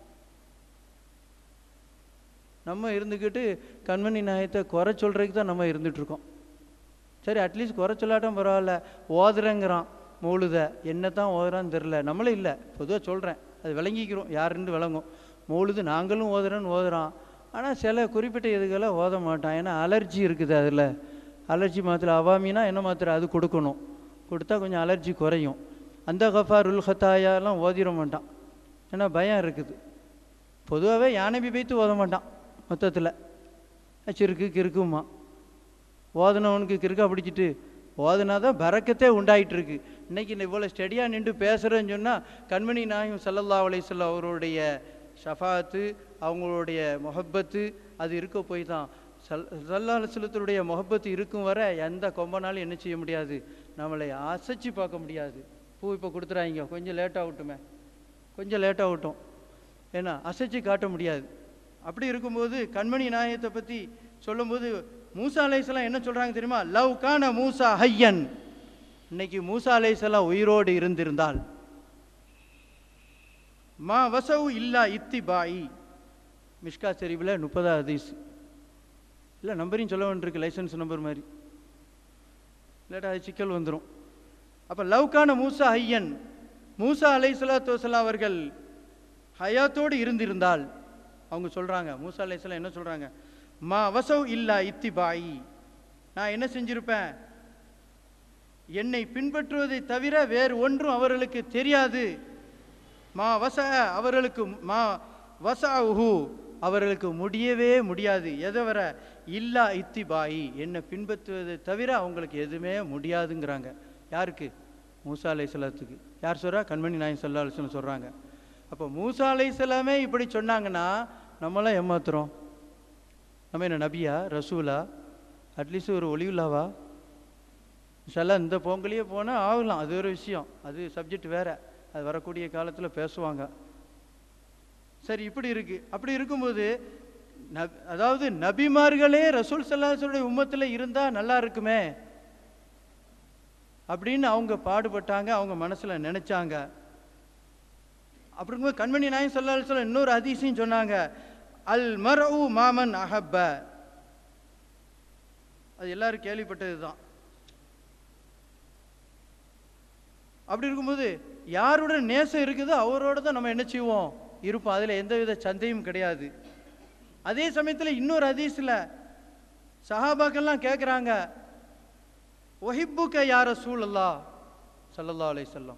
A: நம்ம இருந்துக்கிட்டு கண்மணி நாயத்தை குறை சொல்றதுக்கு தான் நம்ம இருந்துட்டு இருக்கோம் சரி அட்லீஸ்ட் குறை சொல்லாட்டும் பரவாயில்ல ஓதுறேங்கிறான் மூழுத என்ன தான் ஓதுறான்னு தெரில நம்மளும் இல்லை பொதுவாக சொல்கிறேன் அது விளங்கிக்கிறோம் யாருன்னு விளங்கும் மூழுது நாங்களும் ஓதுறேன்னு ஓதுறான் ஆனால் சில குறிப்பிட்ட இதுக்கெல்லாம் ஓத மாட்டான் ஏன்னா அலர்ஜி இருக்குது அதில் அலர்ஜி மாத்திரை அவாமினா என்ன மாத்திரை அது கொடுக்கணும் கொடுத்தா கொஞ்சம் அலர்ஜி குறையும் அந்த கஃபார் உல் ஹத்தாயாலாம் ஓதிட மாட்டான் ஏன்னா பயம் இருக்குது பொதுவாகவே யானை பைத்து ஓத மாட்டான் மொத்தத்தில் சிறுக்கு கிறுக்குமா ஓதனவனுக்கு கிறுக்கா பிடிச்சிட்டு ஓதுனா தான் பறக்கத்தே உண்டாயிட்டு இருக்கு இன்னைக்கு இந்த இவ்வளோ ஸ்டெடியாக நின்று பேசுகிறேன்னு சொன்னால் கண்மணி நாயும் சல்லல்லா அலையம் அவருடைய ஷஃபாத்து அவங்களுடைய மொஹப்பத்து அது இருக்க போய் தான் சல் சல்லா அலுவலத்துடைய முகப்பத்து இருக்கும் வரை எந்த கொம்பனாலும் என்ன செய்ய முடியாது நம்மளை அசைச்சு பார்க்க முடியாது பூ இப்போ கொடுத்துறாங்க கொஞ்சம் லேட் ஆகட்டுமே கொஞ்சம் லேட் ஆகட்டும் ஏன்னா அசைச்சு காட்ட முடியாது அப்படி இருக்கும்போது கண்மணி நாயத்தை பற்றி சொல்லும்போது மூசா அலைசலாம் என்ன சொல்கிறாங்க தெரியுமா லவ் கான மூசா ஹையன் இன்னைக்கு மூசா அலைசலாம் உயிரோடு இருந்திருந்தால் மா வசவு இல்லா இத்திபாயி மிஷ்கா ஷெரீஃபில் முப்பதா ஹதீஸ் இல்லை நம்பரையும் சொல்ல வேண்டியிருக்கு லைசன்ஸ் நம்பர் மாதிரி இல்லாட்டா அது சிக்கல் வந்துடும் அப்போ லவ்கான மூசா ஐயன் மூசா அலை சலாத்து வசலாம் அவர்கள் ஹயாத்தோடு இருந்திருந்தால் அவங்க சொல்கிறாங்க மூசா அலைஹிஸ்ஸலாம் என்ன சொல்கிறாங்க மா வசவ் இல்லா இத்திபாயி நான் என்ன செஞ்சிருப்பேன் என்னை பின்பற்றுவதை தவிர வேறு ஒன்றும் அவர்களுக்கு தெரியாது மா வச அவர்களுக்கு மா வசாஹு அவர்களுக்கு முடியவே முடியாது எதை வர இல்லா இத்திபாயி என்னை பின்பற்றுவதை தவிர அவங்களுக்கு எதுவுமே முடியாதுங்கிறாங்க யாருக்கு மூசா அலைஹிஸ்ஸலாத்துக்கு யார் சொல்றா கண்மணி நாயன் சல்லா அலிஸ்லம் சொல்கிறாங்க அப்போ மூசா அலைஹிஸ்ஸலாமே இப்படி சொன்னாங்கன்னா நம்மளாம் ஏமாத்துறோம் நம்ம என்ன நபியா ரசூலா அட்லீஸ்ட் ஒரு ஒளிவுலாவா இன்ஷால்லா இந்த பொங்கலையே போனால் ஆகலாம் அது ஒரு விஷயம் அது சப்ஜெக்ட் வேற அது வரக்கூடிய காலத்தில் பேசுவாங்க சரி இப்படி இருக்கு அப்படி இருக்கும்போது நப் அதாவது நபிமார்களே ரசூல் சல்லாஹுடைய உம்மத்தில் இருந்தால் நல்லா இருக்குமே அப்படின்னு அவங்க பாடுபட்டாங்க அவங்க மனசில் நினைச்சாங்க அப்படிங்கும்போது கண்மணி நாயம் சொல்லா சொல்ல இன்னொரு அதிசயம் சொன்னாங்க அல் மரவு மாமன் அஹப்ப அது எல்லாரும் கேள்விப்பட்டது தான் அப்படி இருக்கும்போது யாரோட நேசம் இருக்குதோ அவரோட தான் நம்ம என்ன செய்வோம் இருப்போம் அதில் எந்தவித சந்தையும் கிடையாது அதே சமயத்தில் இன்னொரு ஹதீஸில் சஹாபாக்கெல்லாம் கேட்குறாங்க ஒஹிப்புக்க யார சூழல்லா சல்லல்லா அலை செல்லம்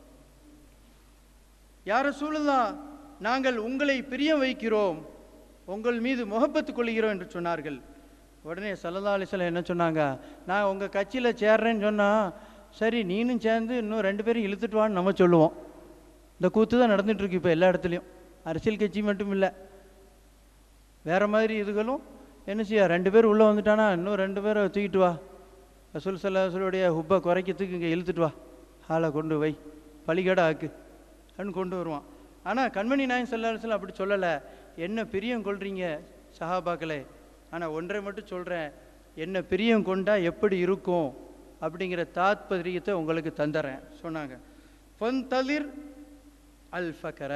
A: யார சூழல்லா நாங்கள் உங்களை பிரியம் வைக்கிறோம் உங்கள் மீது முகப்பத்து கொள்கிறோம் என்று சொன்னார்கள் உடனே சல்லல்லா அலிஸ்லாம் என்ன சொன்னாங்க நான் உங்கள் கட்சியில் சேர்றேன்னு சொன்னால் சரி நீனும் சேர்ந்து இன்னும் ரெண்டு பேரும் இழுத்துட்டு வான்னு நம்ம சொல்லுவோம் இந்த கூத்து தான் நடந்துட்டு இருக்கு இப்போ எல்லா இடத்துலையும் அரசியல் கட்சி மட்டும் இல்லை வேற மாதிரி இதுகளும் என்ன செய்ய ரெண்டு பேர் உள்ளே வந்துட்டானா இன்னும் ரெண்டு பேரை தூக்கிட்டு வா ரசூல் சல்லாஹுடைய ஹுப்பை குறைக்கிறதுக்கு இங்கே இழுத்துட்டு வா ஆளை கொண்டு வை பலிகடை ஆக்கு அப்படின்னு கொண்டு வருவான் ஆனால் கண்மணி நாயன் சல்லாஹ் அப்படி சொல்லலை என்ன பிரியம் கொள்றீங்க சஹாபாக்களே ஆனால் ஒன்றை மட்டும் சொல்கிறேன் என்ன பிரியம் கொண்டா எப்படி இருக்கும் அப்படிங்கிற தாத்பரியத்தை உங்களுக்கு தந்துறேன் சொன்னாங்க பொந்தலிர் அல் ஃபக்கர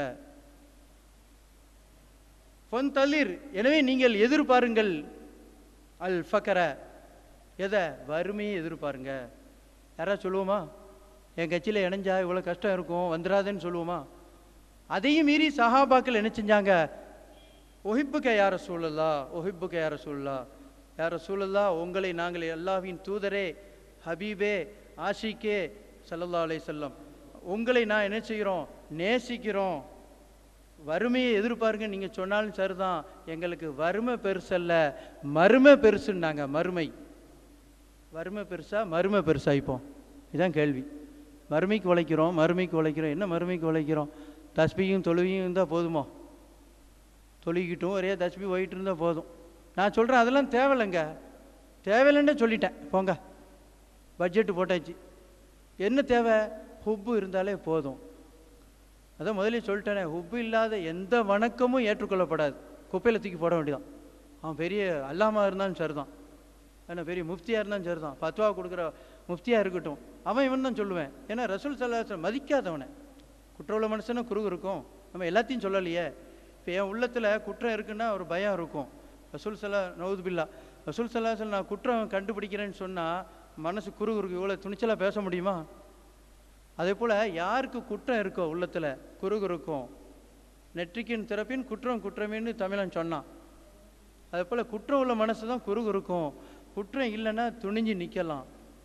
A: பொந்தலிர் எனவே நீங்கள் எதிர்பாருங்கள் அல் ஃபக்கர எதை வறுமையை எதிர்பாருங்க யாராவது சொல்லுவோமா என் கட்சியில் இணைஞ்சா இவ்வளோ கஷ்டம் இருக்கும் வந்துடாதுன்னு சொல்லுவோமா அதையும் மீறி சஹாபாக்கள் என்ன செஞ்சாங்க ஒஹிப்புக்க யார சூழலா ஒஹிப்புக்க யார சூழலா யார சூழலா உங்களை நாங்கள் எல்லாவின் தூதரே ஹபீபே ஆஷிக்கே சல்லல்லா அலை செல்லம் உங்களை நான் என்ன செய்கிறோம் நேசிக்கிறோம் வறுமையை எதிர்பாருங்க நீங்கள் சொன்னாலும் சரிதான் எங்களுக்கு வறுமை பெருசல்ல மறுமை பெருசுன்னாங்க மறுமை வறுமை பெருசா மறுமை பெருசா இப்போ இதுதான் கேள்வி மறுமைக்கு உழைக்கிறோம் மறுமைக்கு உழைக்கிறோம் என்ன மறுமைக்கு உழைக்கிறோம் தஸ்பியும் தொழுவியும் இருந்தால் போதுமோ தொழுகிட்டும் ஒரே தஸ்பி போயிட்டு இருந்தால் போதும் நான் சொல்கிறேன் அதெல்லாம் தேவையில்லைங்க தேவையில்லைன்னு சொல்லிட்டேன் போங்க பட்ஜெட்டு போட்டாச்சு என்ன தேவை ஹுப்பு இருந்தாலே போதும் அதான் முதல்ல சொல்லிட்டேனே ஹுப்பு இல்லாத எந்த வணக்கமும் ஏற்றுக்கொள்ளப்படாது குப்பையில் தூக்கி போட வேண்டியதான் அவன் பெரிய அல்லாமா இருந்தாலும் சரிதான் ஏன்னா பெரிய முஃப்தியாக இருந்தாலும் சரிதான் பத்துவா கொடுக்குற முஃப்தியாக இருக்கட்டும் அவன் இவன் தான் சொல்லுவேன் ஏன்னா ரசூல் சல்லாஹ் மதிக்காதவனை குற்றவுள்ள மனுஷனும் குறுகு இருக்கும் நம்ம எல்லாத்தையும் சொல்லலையே இப்போ என் உள்ளத்தில் குற்றம் இருக்குன்னா ஒரு பயம் இருக்கும் ரசூல் சல்லா நவுது பில்லா ரசூல் சல்லா நான் குற்றம் கண்டுபிடிக்கிறேன்னு சொன்னால் மனசு குறுகு இருக்கு இவ்வளோ துணிச்சலாக பேச முடியுமா அதே போல் யாருக்கு குற்றம் இருக்கோ உள்ளத்தில் குறுகு இருக்கும் நெற்றிக்கின் திறப்பின் குற்றம் குற்றமேன்னு தமிழன் சொன்னான் அதே போல் குற்றம் உள்ள மனசு தான் குறுகு இருக்கும் குற்றம் இல்லைன்னா துணிஞ்சு நிற்கலாம்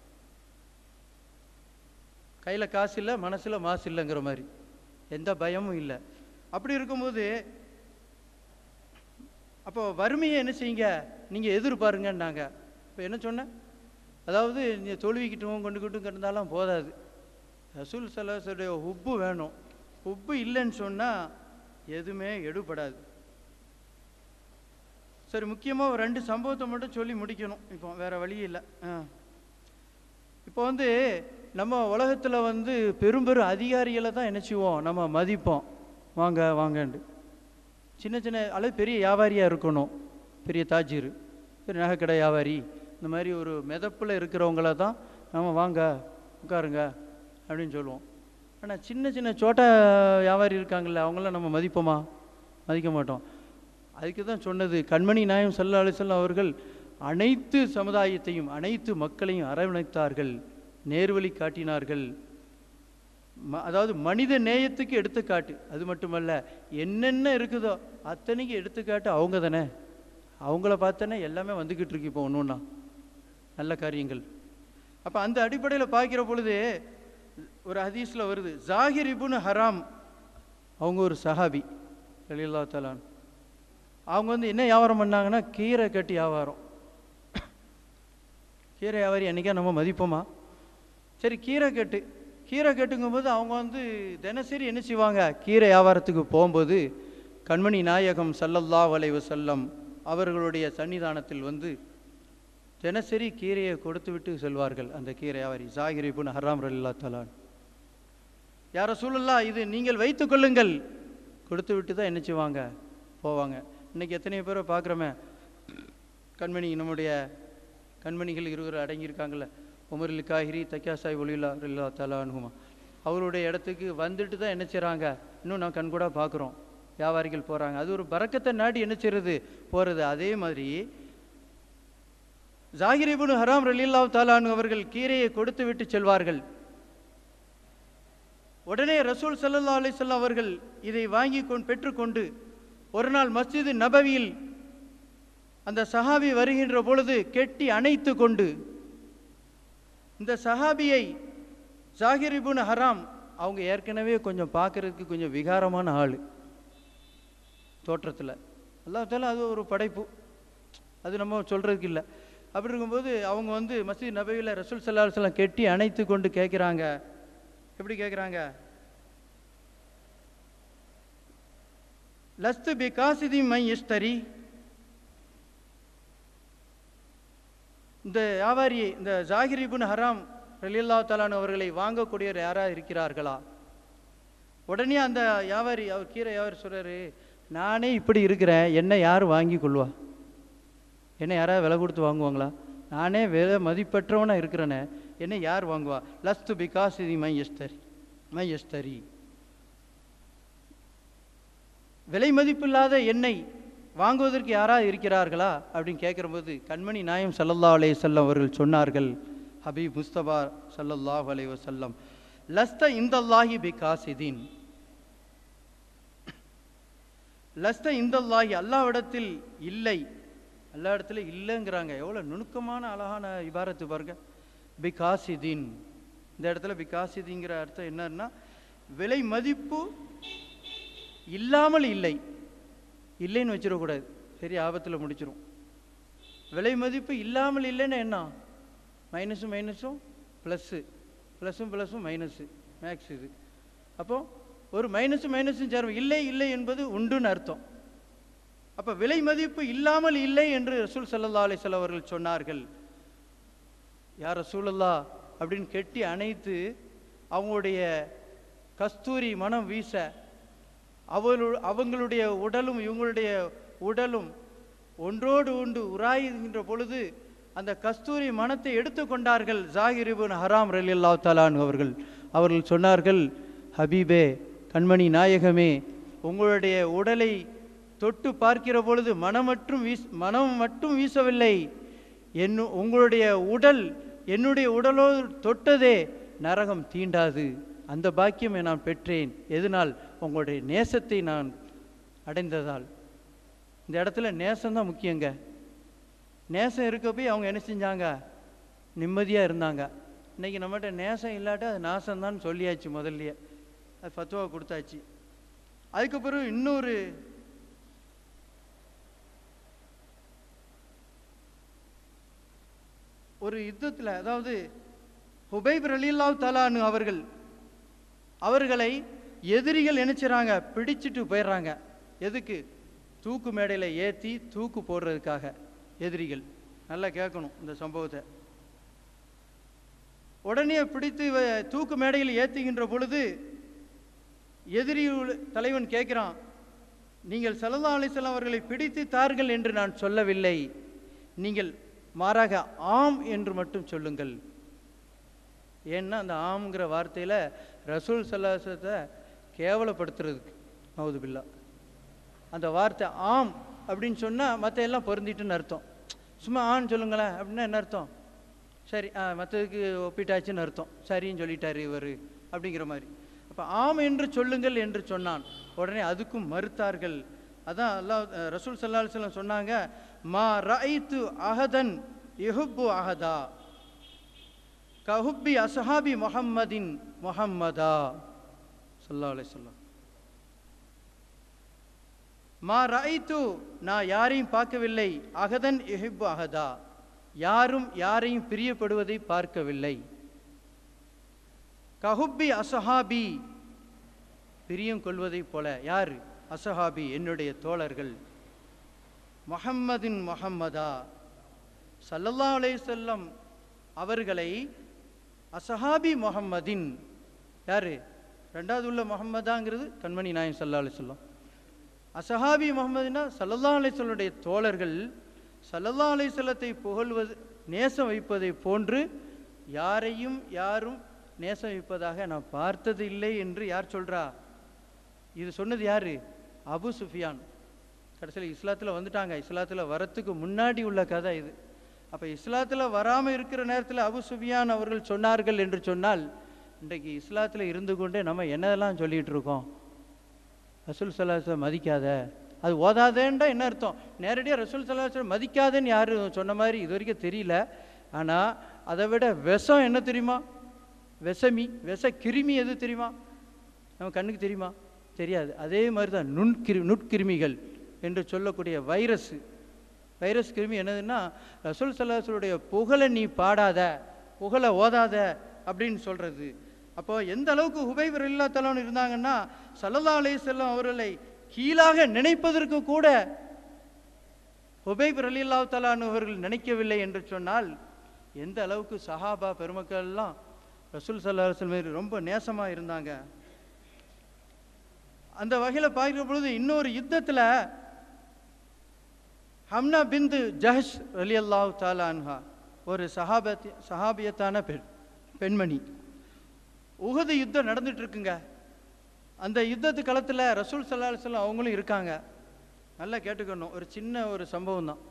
A: கையில் காசு இல்லை மனசில் மாசு இல்லைங்கிற மாதிரி எந்த பயமும் இல்லை அப்படி இருக்கும்போது அப்போ வறுமையை என்ன செய்யுங்க நீங்கள் எதிர்பாருங்கன்னாங்க இப்போ என்ன சொன்னேன் அதாவது நீ தொழுவிக்கிட்டும் கொண்டுக்கிட்டும் கிடந்தாலும் போதாது ரசூல் சலாசுடைய உப்பு வேணும் உப்பு இல்லைன்னு சொன்னால் எதுவுமே எடுபடாது சரி முக்கியமாக ஒரு ரெண்டு சம்பவத்தை மட்டும் சொல்லி முடிக்கணும் இப்போ வேற வழி இல்லை ஆ இப்போ வந்து நம்ம உலகத்தில் வந்து பெரும் பெரும் அதிகாரிகளை தான் நினச்சிவோம் நம்ம மதிப்போம் வாங்க வாங்கன்ட்டு சின்ன சின்ன அல்லது பெரிய வியாபாரியாக இருக்கணும் பெரிய தாஜீர் பெரிய நகைக்கடை வியாபாரி இந்த மாதிரி ஒரு மிதப்பில் இருக்கிறவங்கள தான் நம்ம வாங்க உட்காருங்க அப்படின்னு சொல்லுவோம் ஆனால் சின்ன சின்ன சோட்டா வியாபாரி இருக்காங்கல்ல அவங்களாம் நம்ம மதிப்போமா மதிக்க மாட்டோம் அதுக்கு தான் சொன்னது கண்மணி நாயம் சல்லா அலிசல்லாம் அவர்கள் அனைத்து சமுதாயத்தையும் அனைத்து மக்களையும் அரவணைத்தார்கள் நேர்வழி காட்டினார்கள் ம அதாவது மனித நேயத்துக்கு எடுத்துக்காட்டு அது மட்டுமல்ல என்னென்ன இருக்குதோ அத்தனைக்கு எடுத்துக்காட்டு அவங்க தானே அவங்கள பார்த்தோன்னே எல்லாமே வந்துக்கிட்டு இருக்கு இப்போ ஒன்று ஒன்றா நல்ல காரியங்கள் அப்போ அந்த அடிப்படையில் பார்க்கிற பொழுது ஒரு ஹதீஸில் வருது ஜாகிர் இபுன் ஹராம் அவங்க ஒரு சஹாபி ரலியல்லாஹு தலான் அவங்க வந்து என்ன வியாபாரம் பண்ணாங்கன்னா கீரை கட்டி வியாபாரம் கீரை வியாபாரி என்னைக்கா நம்ம மதிப்போமா சரி கீரை கட்டு கீரை கட்டுங்கும்போது அவங்க வந்து தினசரி என்ன செய்வாங்க கீரை வியாபாரத்துக்கு போகும்போது கண்மணி நாயகம் சல்லல்லாஹு அலைஹி வஸல்லம் அவர்களுடைய சன்னிதானத்தில் வந்து தினசரி கீரையை கொடுத்து விட்டு செல்வார்கள் அந்த கீரை வியாபாரி ஜாகிர் இப்னு ஹராம் ரலில்லா தலான் யார சூழல்லா இது நீங்கள் வைத்துக் கொள்ளுங்கள் கொடுத்து விட்டு தான் என்ன செய்வாங்க போவாங்க இன்னைக்கு எத்தனை பேரை பார்க்குறோமே கண்மணி நம்முடைய கண்மணிகள் இருவர் அடங்கியிருக்காங்கல்ல உமரில் காஹிரி தக்கியா சாய் ஒலிலா இல்லா தலா அனுகுமா அவருடைய இடத்துக்கு வந்துட்டு தான் என்ன செய்கிறாங்க இன்னும் நான் கண்கூட பார்க்குறோம் வியாபாரிகள் போகிறாங்க அது ஒரு பறக்கத்தை நாடி என்ன செய்கிறது போகிறது அதே மாதிரி ஜாகிரிபுன் ஹராம் ரலில்லாஹ் தாலானு அவர்கள் கீரையை கொடுத்து விட்டு செல்வார்கள் உடனே ரசூல் ஸல்லல்லாஹு அலைஹி வஸல்லம் அவர்கள் இதை வாங்கி கொண்டு பெற்றுக்கொண்டு ஒரு நாள் மஸ்ஜிது நபவியில் அந்த சஹாபி வருகின்ற பொழுது கெட்டி அணைத்து கொண்டு இந்த சஹாபியை ஜாகிர் இப்னு ஹராம் அவங்க ஏற்கனவே கொஞ்சம் பார்க்கறதுக்கு கொஞ்சம் விகாரமான ஆள் தோற்றத்தில் அல்லாஹ் தாலா அது ஒரு படைப்பு அது நம்ம சொல்கிறதுக்கு இல்லை அப்படி இருக்கும்போது அவங்க வந்து மஸ்ஜித் நபவியில் ரசூல் சல்லா அலுவலம் கெட்டி அணைத்து கொண்டு கேட்குறாங்க எப்படி கேட்குறாங்க லஸ்து பி காசிதி மை இஸ்தரி இந்த வியாபாரி இந்த ஜாகிர் இப்னு ஹராம் ரலியல்லா தலான் அவர்களை வாங்கக்கூடியவர் யாராக இருக்கிறார்களா உடனே அந்த வியாபாரி அவர் கீரை வியாபாரி சொல்றாரு நானே இப்படி இருக்கிறேன் என்ன யார் வாங்கி கொள்வா என்ன யாராவது விலை கொடுத்து வாங்குவாங்களா நானே விலை மதிப்பற்றவனா இருக்கிறேனே என்ன யார் வாங்குவா லஸ்து பிகாஸ் இது மை எஸ்தரி மை எஸ்தரி விலை மதிப்பில்லாத எண்ணெய் வாங்குவதற்கு யாராவது இருக்கிறார்களா அப்படின்னு கேட்குறபோது கண்மணி நாயம் ஸல்லல்லாஹு அலைஹி வஸல்லம் அவர்கள் சொன்னார்கள் ஹபீப் முஸ்தபா ஸல்லல்லாஹு அலைஹி வஸல்லம் லஸ்த இந்தல்லாஹி பி காசிதீன் லஸ்த இந்தல்லாஹி அல்லாவிடத்தில் இல்லை எல்லா இடத்துல இல்லைங்கிறாங்க எவ்வளோ நுணுக்கமான அழகான இபாரத்து பாருங்க பி காசிதீன் இந்த இடத்துல பி காசிதிங்கிற அர்த்தம் என்னன்னா விலை மதிப்பு இல்லாமல் இல்லை இல்லைன்னு வச்சிடக்கூடாது சரி ஆபத்தில் முடிச்சிரும் விலை மதிப்பு இல்லாமல் இல்லைன்னு என்ன மைனஸும் மைனஸும் ப்ளஸ்ஸு ப்ளஸ்ஸும் ப்ளஸ்ஸும் மைனஸு மேக்ஸ் இது அப்போ ஒரு மைனஸும் மைனஸும் சேரும் இல்லை இல்லை என்பது உண்டுன்னு அர்த்தம் அப்போ விலை மதிப்பு இல்லாமல் இல்லை என்று ரசூல் சல்லா அலிஸ்வல் அவர்கள் சொன்னார்கள் யார் ரசூலல்லா அப்படின்னு கெட்டி அணைத்து அவங்களுடைய கஸ்தூரி மனம் வீச அவளு அவங்களுடைய உடலும் இவங்களுடைய உடலும் ஒன்றோடு ஒன்று உராயுகின்ற பொழுது அந்த கஸ்தூரி மனத்தை எடுத்துக்கொண்டார்கள் ஜாகிரிபுன் ஹராம் ரலில்லா தலான் அவர்கள் அவர்கள் சொன்னார்கள் ஹபீபே கண்மணி நாயகமே உங்களுடைய உடலை தொட்டு பார்க்கிற பொழுது மனம் மட்டும் வீஸ் மனம் மட்டும் வீசவில்லை என்னு உங்களுடைய உடல் என்னுடைய உடலோடு தொட்டதே நரகம் தீண்டாது அந்த பாக்கியமை நான் பெற்றேன் எதனால் உங்களுடைய நேசத்தை நான் அடைந்ததால் இந்த இடத்துல நேசம்தான் முக்கியங்க நேசம் இருக்க போய் அவங்க என்ன செஞ்சாங்க நிம்மதியாக இருந்தாங்க இன்னைக்கு நம்மகிட்ட நேசம் இல்லாட்ட அது நாசம்தான் சொல்லியாச்சு முதல்லயே அது ஃபத்துவா கொடுத்தாச்சு அதுக்கு பிறகு இன்னொரு ஒரு யுத்தத்தில் அதாவது ஹுபைப் ரலியல்லாஹு தலானு அவர்கள் அவர்களை எதிரிகள் நினைச்சுறாங்க பிடிச்சிட்டு போயிடுறாங்க எதுக்கு தூக்கு மேடையில் ஏற்றி தூக்கு போடுறதுக்காக எதிரிகள் நல்லா கேட்கணும் இந்த சம்பவத்தை உடனே பிடித்து இவ- தூக்கு மேடையில் ஏற்றுகின்ற பொழுது எதிரி உள்ள- தலைவன் கேட்கிறான் நீங்கள் சல்லல்லாஹு அலைஹி வஸல்லம் அவர்களை பிடித்து தார்கள் என்று நான் சொல்லவில்லை நீங்கள் மாறாக ஆம் என்று மட்டும் சொல்லுங்கள் ஏன்னா அந்த ஆம்ங்கிற வார்த்தையில் ரசூல் சல்லாசத்தை கேவலப்படுத்துறதுக்கு நவுதுபில்லா அந்த வார்த்தை ஆம் அப்படின்னு சொன்னால் மற்ற எல்லாம் பொருந்திட்டுன்னு அர்த்தம் சும்மா ஆன்னு சொல்லுங்களேன் அப்படின்னா என்ன அர்த்தம் சரி ஆ மற்றதுக்கு ஒப்பிட்டாச்சுன்னு அர்த்தம் சரின்னு சொல்லிட்டாரு இவர் அப்படிங்கிற மாதிரி அப்போ ஆம் என்று சொல்லுங்கள் என்று சொன்னான் உடனே அதுக்கும் மறுத்தார்கள் அதான் அல்லாஹ் அஹ், ரசூல் சல்லா அலுவலம் சொன்னாங்க மா ரஐத்து அஹதன் யுஹுப்பு அஹதா கஹுப்பி அஸ்ஹாபி முஹம்மதின் முஹம்மதா சல்லா அலைஹிஸ்ஸலாம் மா ரஐத்து நான் யாரையும் பார்க்கவில்லை அகதன் யுஹிப்பு அஹதா யாரும் யாரையும் பிரியப்படுவதை பார்க்கவில்லை கஹுப்பி அசஹாபி பிரியம் கொள்வதைப் போல யார் அசஹாபி என்னுடைய தோழர்கள் முஹம்மதின் முஹம்மதா ஸல்லல்லாஹு அலைஹி வஸல்லம் அவர்களை அசஹாபி முஹம்மதின் யாரு ரெண்டாவது உள்ள முஹம்மதாங்கிறது கண்மணி நாயன் சல்லா அலிஸ்லாம் அசஹாபி முகமதுனா சல்லல்லா அலிஸ்வலுடைய தோழர்கள் சல்லல்லா அலிஸ்வல்லத்தை புகழ்வது நேசம் வைப்பதை போன்று யாரையும் யாரும் நேசம் வைப்பதாக நான் பார்த்தது இல்லை என்று யார் சொல்றா இது சொன்னது யாரு அபு சுஃபியான் கடைசியில் இஸ்லாத்தில் வந்துட்டாங்க இஸ்லாத்தில் வரத்துக்கு முன்னாடி உள்ள கதை இது அப்போ இஸ்லாத்தில் வராமல் இருக்கிற நேரத்தில் அபு சுஃபியான் அவர்கள் சொன்னார்கள் என்று சொன்னால் இன்றைக்கு இஸ்லாத்தில் இருந்து கொண்டே நம்ம என்னதெல்லாம் சொல்லிட்டு இருக்கோம் ரசூல் சல்லாஹ் மதிக்காத அது ஓதாதேன்டா என்ன அர்த்தம் நேரடியாக ரசூல் சல்லாஹ் மதிக்காதேன்னு யாரும் சொன்ன மாதிரி இது வரைக்கும் தெரியல ஆனால் அதை விட விஷம் என்ன தெரியுமா விஷமி விஷ கிருமி எது தெரியுமா நம்ம கண்ணுக்கு தெரியுமா தெரியாது அதே மாதிரி தான் நுண்கிரு நுட்கிருமிகள் என்று சொல்லக்கூடிய வைரஸ் வைரஸ் கிருமி என்னதுன்னா ரசூல் சல்லாஹுடைய புகழை நீ பாடாத புகழை ஓதாத அப்படின்னு சொல்றது அப்போ எந்த அளவுக்கு ஹுபைபர் இல்லா தலான் இருந்தாங்கன்னா சல்லல்லா அலைஹிஸ்ஸலாம் அவர்களை கீழாக நினைப்பதற்கு கூட ஹுபைப் ரலில்லா தலான் அவர்கள் நினைக்கவில்லை என்று சொன்னால் எந்த அளவுக்கு சஹாபா பெருமக்கள் எல்லாம் ரசூல் சல்லா அலுவலம் ரொம்ப நேசமாக இருந்தாங்க அந்த வகையில் பார்க்கிற பொழுது இன்னொரு யுத்தத்தில் ஹம்னா பிந்து ஜஹஷ் ரலி அல்லாஹ் தாலான்ஹா ஒரு சஹாபத்தி சஹாபியத்தான பெண் பெண்மணி உகது யுத்தம் நடந்துட்டு இருக்குங்க அந்த யுத்தத்து களத்தில் ரசூல் சல்லா அலுவலம் அவங்களும் இருக்காங்க நல்லா கேட்டுக்கணும் ஒரு சின்ன ஒரு சம்பவம் தான்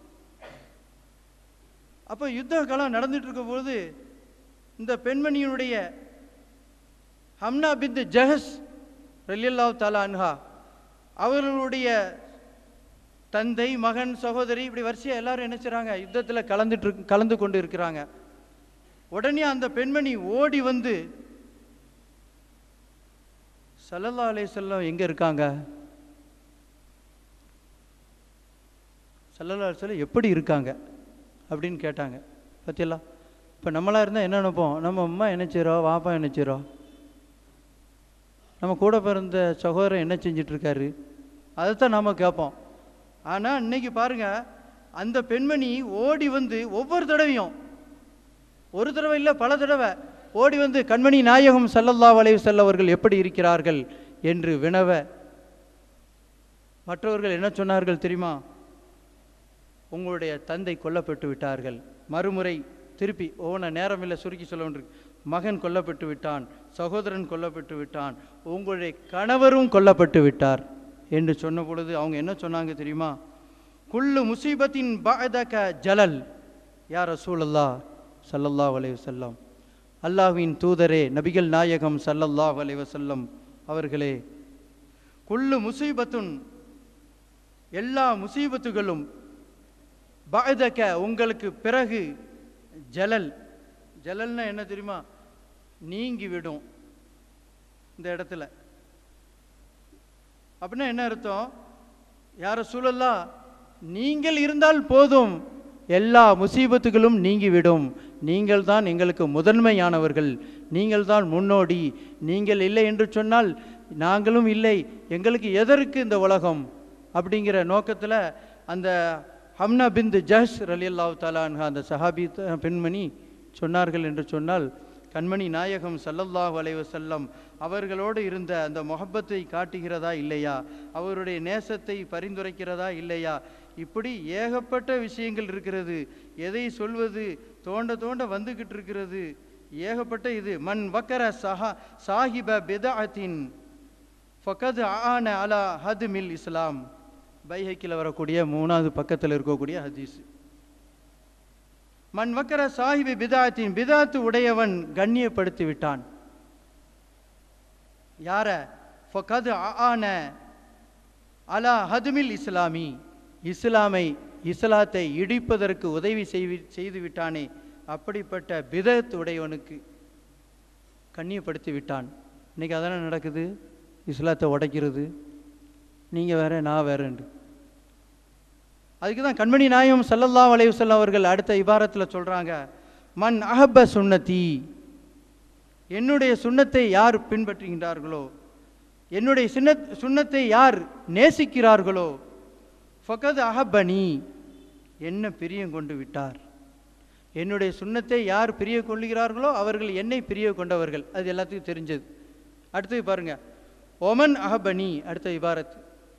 A: அப்போ யுத்த காலம் நடந்துட்டு இருக்கும்போது இந்த பெண்மணியினுடைய ஹம்னா பிந்து ஜஹஸ் ரலியல்லாஹு தாலா அன்ஹா அவர்களுடைய தந்தை மகன் சகோதரி இப்படி வரிசையா எல்லாரும் என்ன செய்றாங்க யுத்தத்தில் கலந்துட்டு இருக்கு- கலந்து கொண்டு இருக்கிறாங்க உடனே அந்த பெண்மணி ஓடி வந்து சல்லல்லா அலைஹிஸ்ஸலாம் எங்க இருக்காங்க சல்லல்லா அலைஹிஸ்ஸலாம் எப்படி இருக்காங்க அப்படின்னு கேட்டாங்க பத்தியல்லா இப்போ நம்மளா இருந்தால் என்ன நினைப்போம் நம்ம அம்மா என்ன செய்கிறோம் வாப்பா என்ன செய்கிறோம் நம்ம கூட பிறந்த சகோதரன் என்ன செஞ்சிட்டு இருக்காரு அதைத்தான் நாம கேட்போம் ஆனால் இன்னைக்கு பாருங்க அந்த பெண்மணி ஓடி வந்து ஒவ்வொரு தடவையும் ஒரு தடவை இல்லை பல தடவை ஓடி வந்து கண்மணி நாயகம் ஸல்லல்லாஹு அலைஹி வஸல்லம் அவர்கள் எப்படி இருக்கிறார்கள் என்று வினவ மற்றவர்கள் என்ன சொன்னார்கள் தெரியுமா உங்களுடைய தந்தை கொல்லப்பட்டு விட்டார்கள் மறுமுறை திருப்பி ஓன நேரம் இல்லை சுருக்கி சொல்ல வேண்டியிருக்கு மகன் கொல்லப்பட்டு விட்டான் சகோதரன் கொல்லப்பட்டு விட்டான் உங்களுடைய கணவரும் கொல்லப்பட்டு விட்டார் என்று சொன்ன பொழுது அவங்க என்ன சொன்னாங்க தெரியுமா குல்லு முசீபத்தின் பாதக ஜலல் யா ரசூலல்லா ஸல்லல்லாஹு அலைஹி வஸல்லம் அல்லாஹ்வின் தூதரே நபிகள் நாயகம் ஸல்லல்லாஹு அலைஹி வஸல்லம் அவர்களே குல்லு முசீபத்துன் எல்லா முசீபத்துகளும் பாதக உங்களுக்கு பிறகு ஜலல் ஜலல்னா என்ன தெரியுமா நீங்கி விடும் இந்த இடத்துல அப்படின்னா என்ன அர்த்தம் யார சூழல்லா நீங்கள் இருந்தால் போதும் எல்லா முசீபத்துகளும் நீங்கிவிடும் நீங்கள் தான் எங்களுக்கு முதன்மையானவர்கள் நீங்கள் தான் முன்னோடி நீங்கள் இல்லை என்று சொன்னால் நாங்களும் இல்லை எங்களுக்கு எதற்கு இந்த உலகம் அப்படிங்கிற நோக்கத்தில் அந்த ஹம்னா பிந்து ஜஹ் ரலியல்லாஹு தாலா அன்ஹா அந்த சஹாபி த- பெண்மணி சொன்னார்கள் என்று சொன்னால் கண்மணி நாயகம் ஸல்லல்லாஹு அலைஹி வஸல்லம் அவர்களோடு இருந்த அந்த முகப்பத்தை காட்டுகிறதா இல்லையா அவருடைய நேசத்தை பரிந்துரைக்கிறதா இல்லையா இப்படி ஏகப்பட்ட விஷயங்கள் இருக்கிறது எதை சொல்வது தோண்ட தோண்ட வந்துக்கிட்டு இருக்கிறது ஏகப்பட்ட இது மண் வக்கர சஹா சாஹிப பிதஅத்தின் ஃபகத் ஆன அலா ஹதுமில் இஸ்லாம் பைஹக்கில் வரக்கூடிய மூணாவது பக்கத்தில் இருக்கக்கூடிய ஹதீஸ் மண் வக்கர சாஹிபி பிதாத்தின் பிதாத்து உடையவன் கண்ணியப்படுத்தி விட்டான் யார ஃபகத் ஆன அலா ஹதுமில் இஸ்லாமி இஸ்லாமை இஸ்லாத்தை இடிப்பதற்கு உதவி செய்வி செய்து விட்டானே அப்படிப்பட்ட பிதத் உடையவனுக்கு கண்ணியப்படுத்தி விட்டான் இன்னைக்கு அதானே நடக்குது இஸ்லாத்தை உடைக்கிறது நீங்கள் வேற நான் வேறண்டு அதுக்கு தான் கண்மணி நாயம் ஸல்லல்லாஹு அலைஹி வஸல்லம் அவர்கள் அடுத்த இபாரத்தில் சொல்கிறாங்க மன் அஹப்ப சுன்னதி என்னுடைய சுன்னத்தை யார் பின்பற்றுகின்றார்களோ என்னுடைய சின்ன சுன்னத்தை யார் நேசிக்கிறார்களோ ஃபகத் அஹப்பனி என்ன பிரியம் கொண்டு விட்டார் என்னுடைய சுன்னத்தை யார் பிரிய கொள்ளுகிறார்களோ அவர்கள் என்னை பிரிய கொண்டவர்கள் அது எல்லாத்துக்கும் தெரிஞ்சது அடுத்தது பாருங்க ஒமன் அஹபனி அடுத்த இபாரத்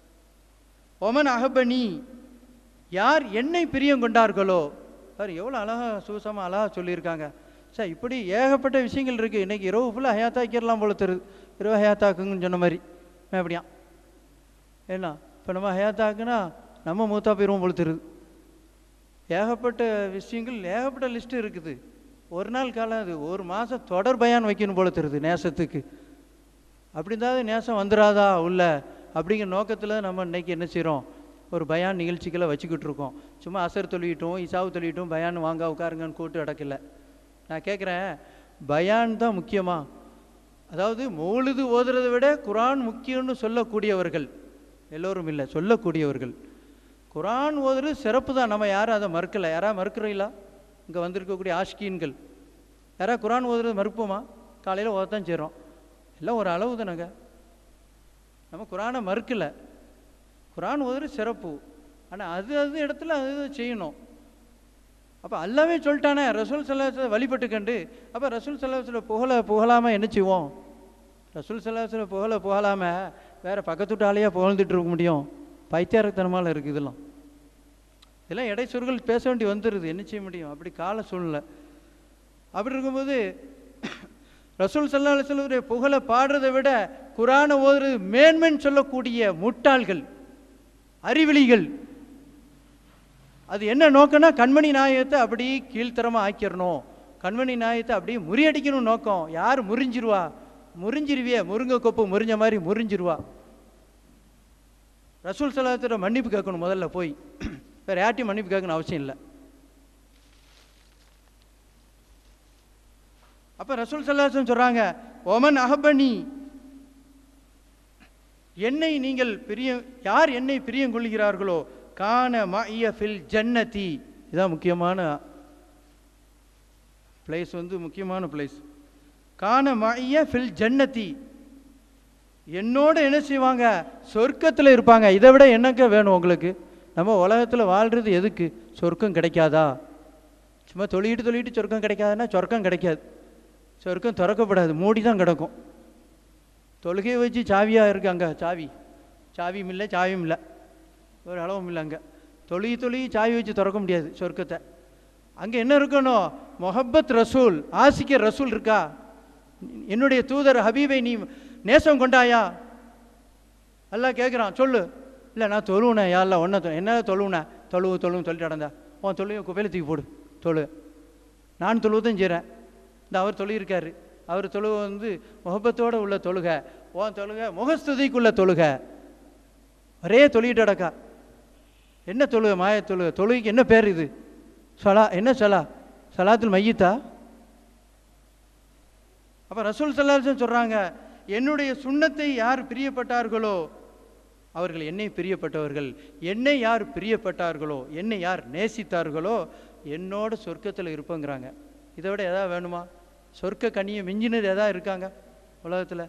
A: ஒமன் அஹபனி யார் என்னை பிரியம் கொண்டார்களோ பாரு எவ்வளோ அழகா சூசமாக அழகா சொல்லியிருக்காங்க சார் இப்படி ஏகப்பட்ட விஷயங்கள் இருக்குது இன்னைக்கு இரவு ஃபுல்லாக ஹயாத்தாக்கிடலாம் போல தருது இரவு ஹயாத்தாக்குங்கன்னு சொன்ன மாதிரி நான் எப்படியா ஏன்னா இப்போ நம்ம ஹயாத்தாக்குனா நம்ம மூத்தா போயிடுவோம் போல தருது ஏகப்பட்ட விஷயங்கள் ஏகப்பட்ட லிஸ்ட்டு இருக்குது ஒரு நாள் காலம் அது ஒரு மாதம் தொடர் பயான் வைக்கணும் போல தருது நேசத்துக்கு அப்படி இருந்தாவது நேசம் வந்துடாதா உள்ள அப்படிங்கிற நோக்கத்தில் நம்ம இன்னைக்கு என்ன செய்கிறோம் ஒரு பயான் நிகழ்ச்சிகளை வச்சுக்கிட்டு இருக்கோம் சும்மா அசர் தொழிட்டோம் இசாவு தொழிட்டோம் பயான் வாங்க உட்காருங்கன்னு கூட்டு அடக்கல நான் கேட்குறேன் பயான் தான் முக்கியமா அதாவது மௌலுது ஓதுறதை விட குரான் முக்கியம்னு சொல்லக்கூடியவர்கள் எல்லோரும் இல்லை சொல்லக்கூடியவர்கள் குரான் ஓதுறது சிறப்பு தான் நம்ம யாரும் அதை மறுக்கலை யாராவது மறுக்கிறீங்களா இங்கே வந்திருக்கக்கூடிய ஆஷ்கீன்கள் யாராவது குரான் ஓதுறது மறுப்போமா காலையில் ஓதத்தான் செய்கிறோம் எல்லாம் ஒரு அளவு தானங்க நம்ம குரானை மறுக்கலை குரான் ஓதுறது சிறப்பு ஆனால் அது அது இடத்துல அது அது செய்யணும் அப்போ அல்லாவே சொல்லிட்டானே ரசூல் சல்லாஹத்தை வழிபட்டு கண்டு அப்போ ரசூல் சல்லாஹத்தில் புகழ புகழாமல் என்ன செய்வோம் ரசூல் சல்லாஹத்தில் புகழ புகழாமல் வேறு பக்கத்து வீட்டாலேயே புகழ்ந்துட்டு இருக்க முடியும் பைத்தியாரத்தனமால இருக்குது இதெல்லாம் இதெல்லாம் இடை சொற்கள் பேச வேண்டி வந்துடுது என்ன செய்ய முடியும் அப்படி கால சூழ்நிலை அப்படி இருக்கும்போது ரசூல் சல்லா அலுவலுடைய புகழை பாடுறதை விட குரானை ஓதுறது மேன்மைன்னு சொல்லக்கூடிய முட்டாள்கள் அறிவிலிகள் அது என்ன நோக்கம்னா கண்மணி நாயகத்தை அப்படி கீழ்த்தரமாக ஆக்கிடணும் கண்மணி நாயகத்தை அப்படியே முறியடிக்கணும் நோக்கம் யார் முறிஞ்சிருவா முறிஞ்சிருவியே முருங்கை கொப்பு முறிஞ்ச மாதிரி முறிஞ்சிருவா ரசூல் சலாத்திர மன்னிப்பு கேட்கணும் முதல்ல போய் வேற யார்ட்டையும் மன்னிப்பு கேட்கணும் அவசியம் இல்லை அப்ப ரசூல் சல்லாசன் சொல்றாங்க ஒமன் அஹபனி என்னை நீங்கள் பிரிய யார் என்னை பிரியம் கொள்கிறார்களோ கான மய்ய ஃபில் ஜன்னதி இதான் முக்கியமான பிளேஸ் வந்து முக்கியமான பிளேஸ் கான மய்ய ஃபில் ஜன்னதி என்னோட என்ன செய்வாங்க சொர்க்கத்தில் இருப்பாங்க இதை விட என்னங்க வேணும் உங்களுக்கு நம்ம உலகத்தில் வாழ்கிறது எதுக்கு சொர்க்கம் கிடைக்காதா சும்மா தொழிட்டு தொழிட்டு சொர்க்கம் கிடைக்காதுன்னா சொர்க்கம் கிடைக்காது சொர்க்கம் திறக்கப்படாது மூடி தான் கிடக்கும் தொழுகையை வச்சு சாவியாக இருக்கு அங்கே சாவி சாவியும் இல்லை சாவியும் இல்லை ஒரு அளவும் இல்லை அங்கே தொழுகி தொழுகி சாவி வச்சு திறக்க முடியாது சொர்க்கத்தை அங்கே என்ன இருக்கணும் மொஹப்பத் ரசூல் ஆசிக்க ரசூல் இருக்கா என்னுடைய தூதர் ஹபீபை நீ நேசம் கொண்டாயா எல்லாம் கேட்குறான் சொல்லு இல்லை நான் தொழுவுனேன் யாரில் ஒன்றை தொ என்ன தொழுவுனேன் தொழுவு தொழுவும் சொல்லிட்டு நடந்தா உன் தொழுவை குப்பையில் தூக்கி போடு தொழு நான் தொழுவதும் செய்கிறேன் இந்த அவர் தொழுகிருக்காரு அவர் தொழுகை வந்து முகப்பத்தோடு உள்ள தொழுகை உன் தொழுகை முகஸ்துதிக்குள்ள தொழுகை ஒரே தொழுகிட்டு அடக்கா என்ன தொழுகை மாய தொழுகை தொழுகைக்கு என்ன பேர் இது சலா என்ன சலா சலாத்தில் மையத்தா அப்போ ரசூல் சல்லாசன் சொல்கிறாங்க என்னுடைய சுண்ணத்தை யார் பிரியப்பட்டார்களோ அவர்கள் என்னை பிரியப்பட்டவர்கள் என்னை யார் பிரியப்பட்டார்களோ என்னை யார் நேசித்தார்களோ என்னோட சொர்க்கத்தில் இருப்பேங்கிறாங்க இதை விட எதாவது வேணுமா சொர்க்க கனியை மிஞ்சினது எதா இருக்காங்க உலகத்தில்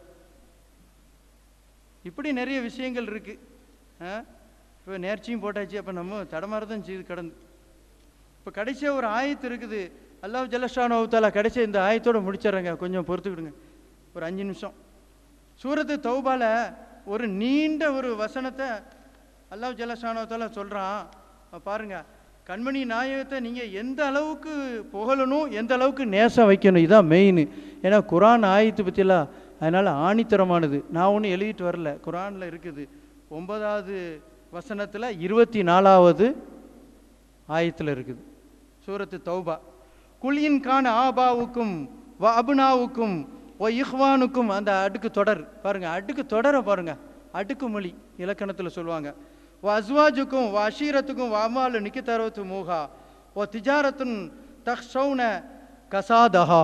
A: இப்படி நிறைய விஷயங்கள் இருக்கு ஆ இப்போ நேர்ச்சியும் போட்டாச்சு அப்போ நம்ம தடமாறதான் செய்து கடந்து இப்போ கடைசியாக ஒரு ஆயத்து இருக்குது அல்லாஹ் ஜலஷானோத்தாலா கடைசி இந்த ஆயத்தோட முடிச்சிடுறேங்க கொஞ்சம் பொறுத்துக்கிடுங்க ஒரு அஞ்சு நிமிஷம் சூரத்து தௌபால ஒரு நீண்ட ஒரு வசனத்தை அல்லாஹ் ஜலஷானோத்தாலா சொல்கிறான் பாருங்க கண்மணி நாயகத்தை நீங்கள் எந்த அளவுக்கு புகழணும் எந்த அளவுக்கு நேசம் வைக்கணும் இதான் மெயின் ஏன்னா குரான் ஆயத்து பற்றிலாம் அதனால் ஆணித்தரமானது நான் ஒன்றும் எழுதிட்டு வரல குரானில் இருக்குது ஒன்பதாவது வசனத்தில் இருபத்தி நாலாவது ஆயத்தில் இருக்குது சூரத்து தௌபா குலியின் கான ஆபாவுக்கும் வ அபுனாவுக்கும் ஒ இஹ்வானுக்கும் அந்த அடுக்கு தொடர் பாருங்க அடுக்கு தொடரை பாருங்க அடுக்கு மொழி இலக்கணத்தில் சொல்லுவாங்க வ அஸ்வாஜுக்கும் வ அஷீரத்துக்கும் வ அமாலு நிக்கித்தரவத்து மூஹா ஒ திஜாரத்துன் தக்ஷௌன கசாதஹா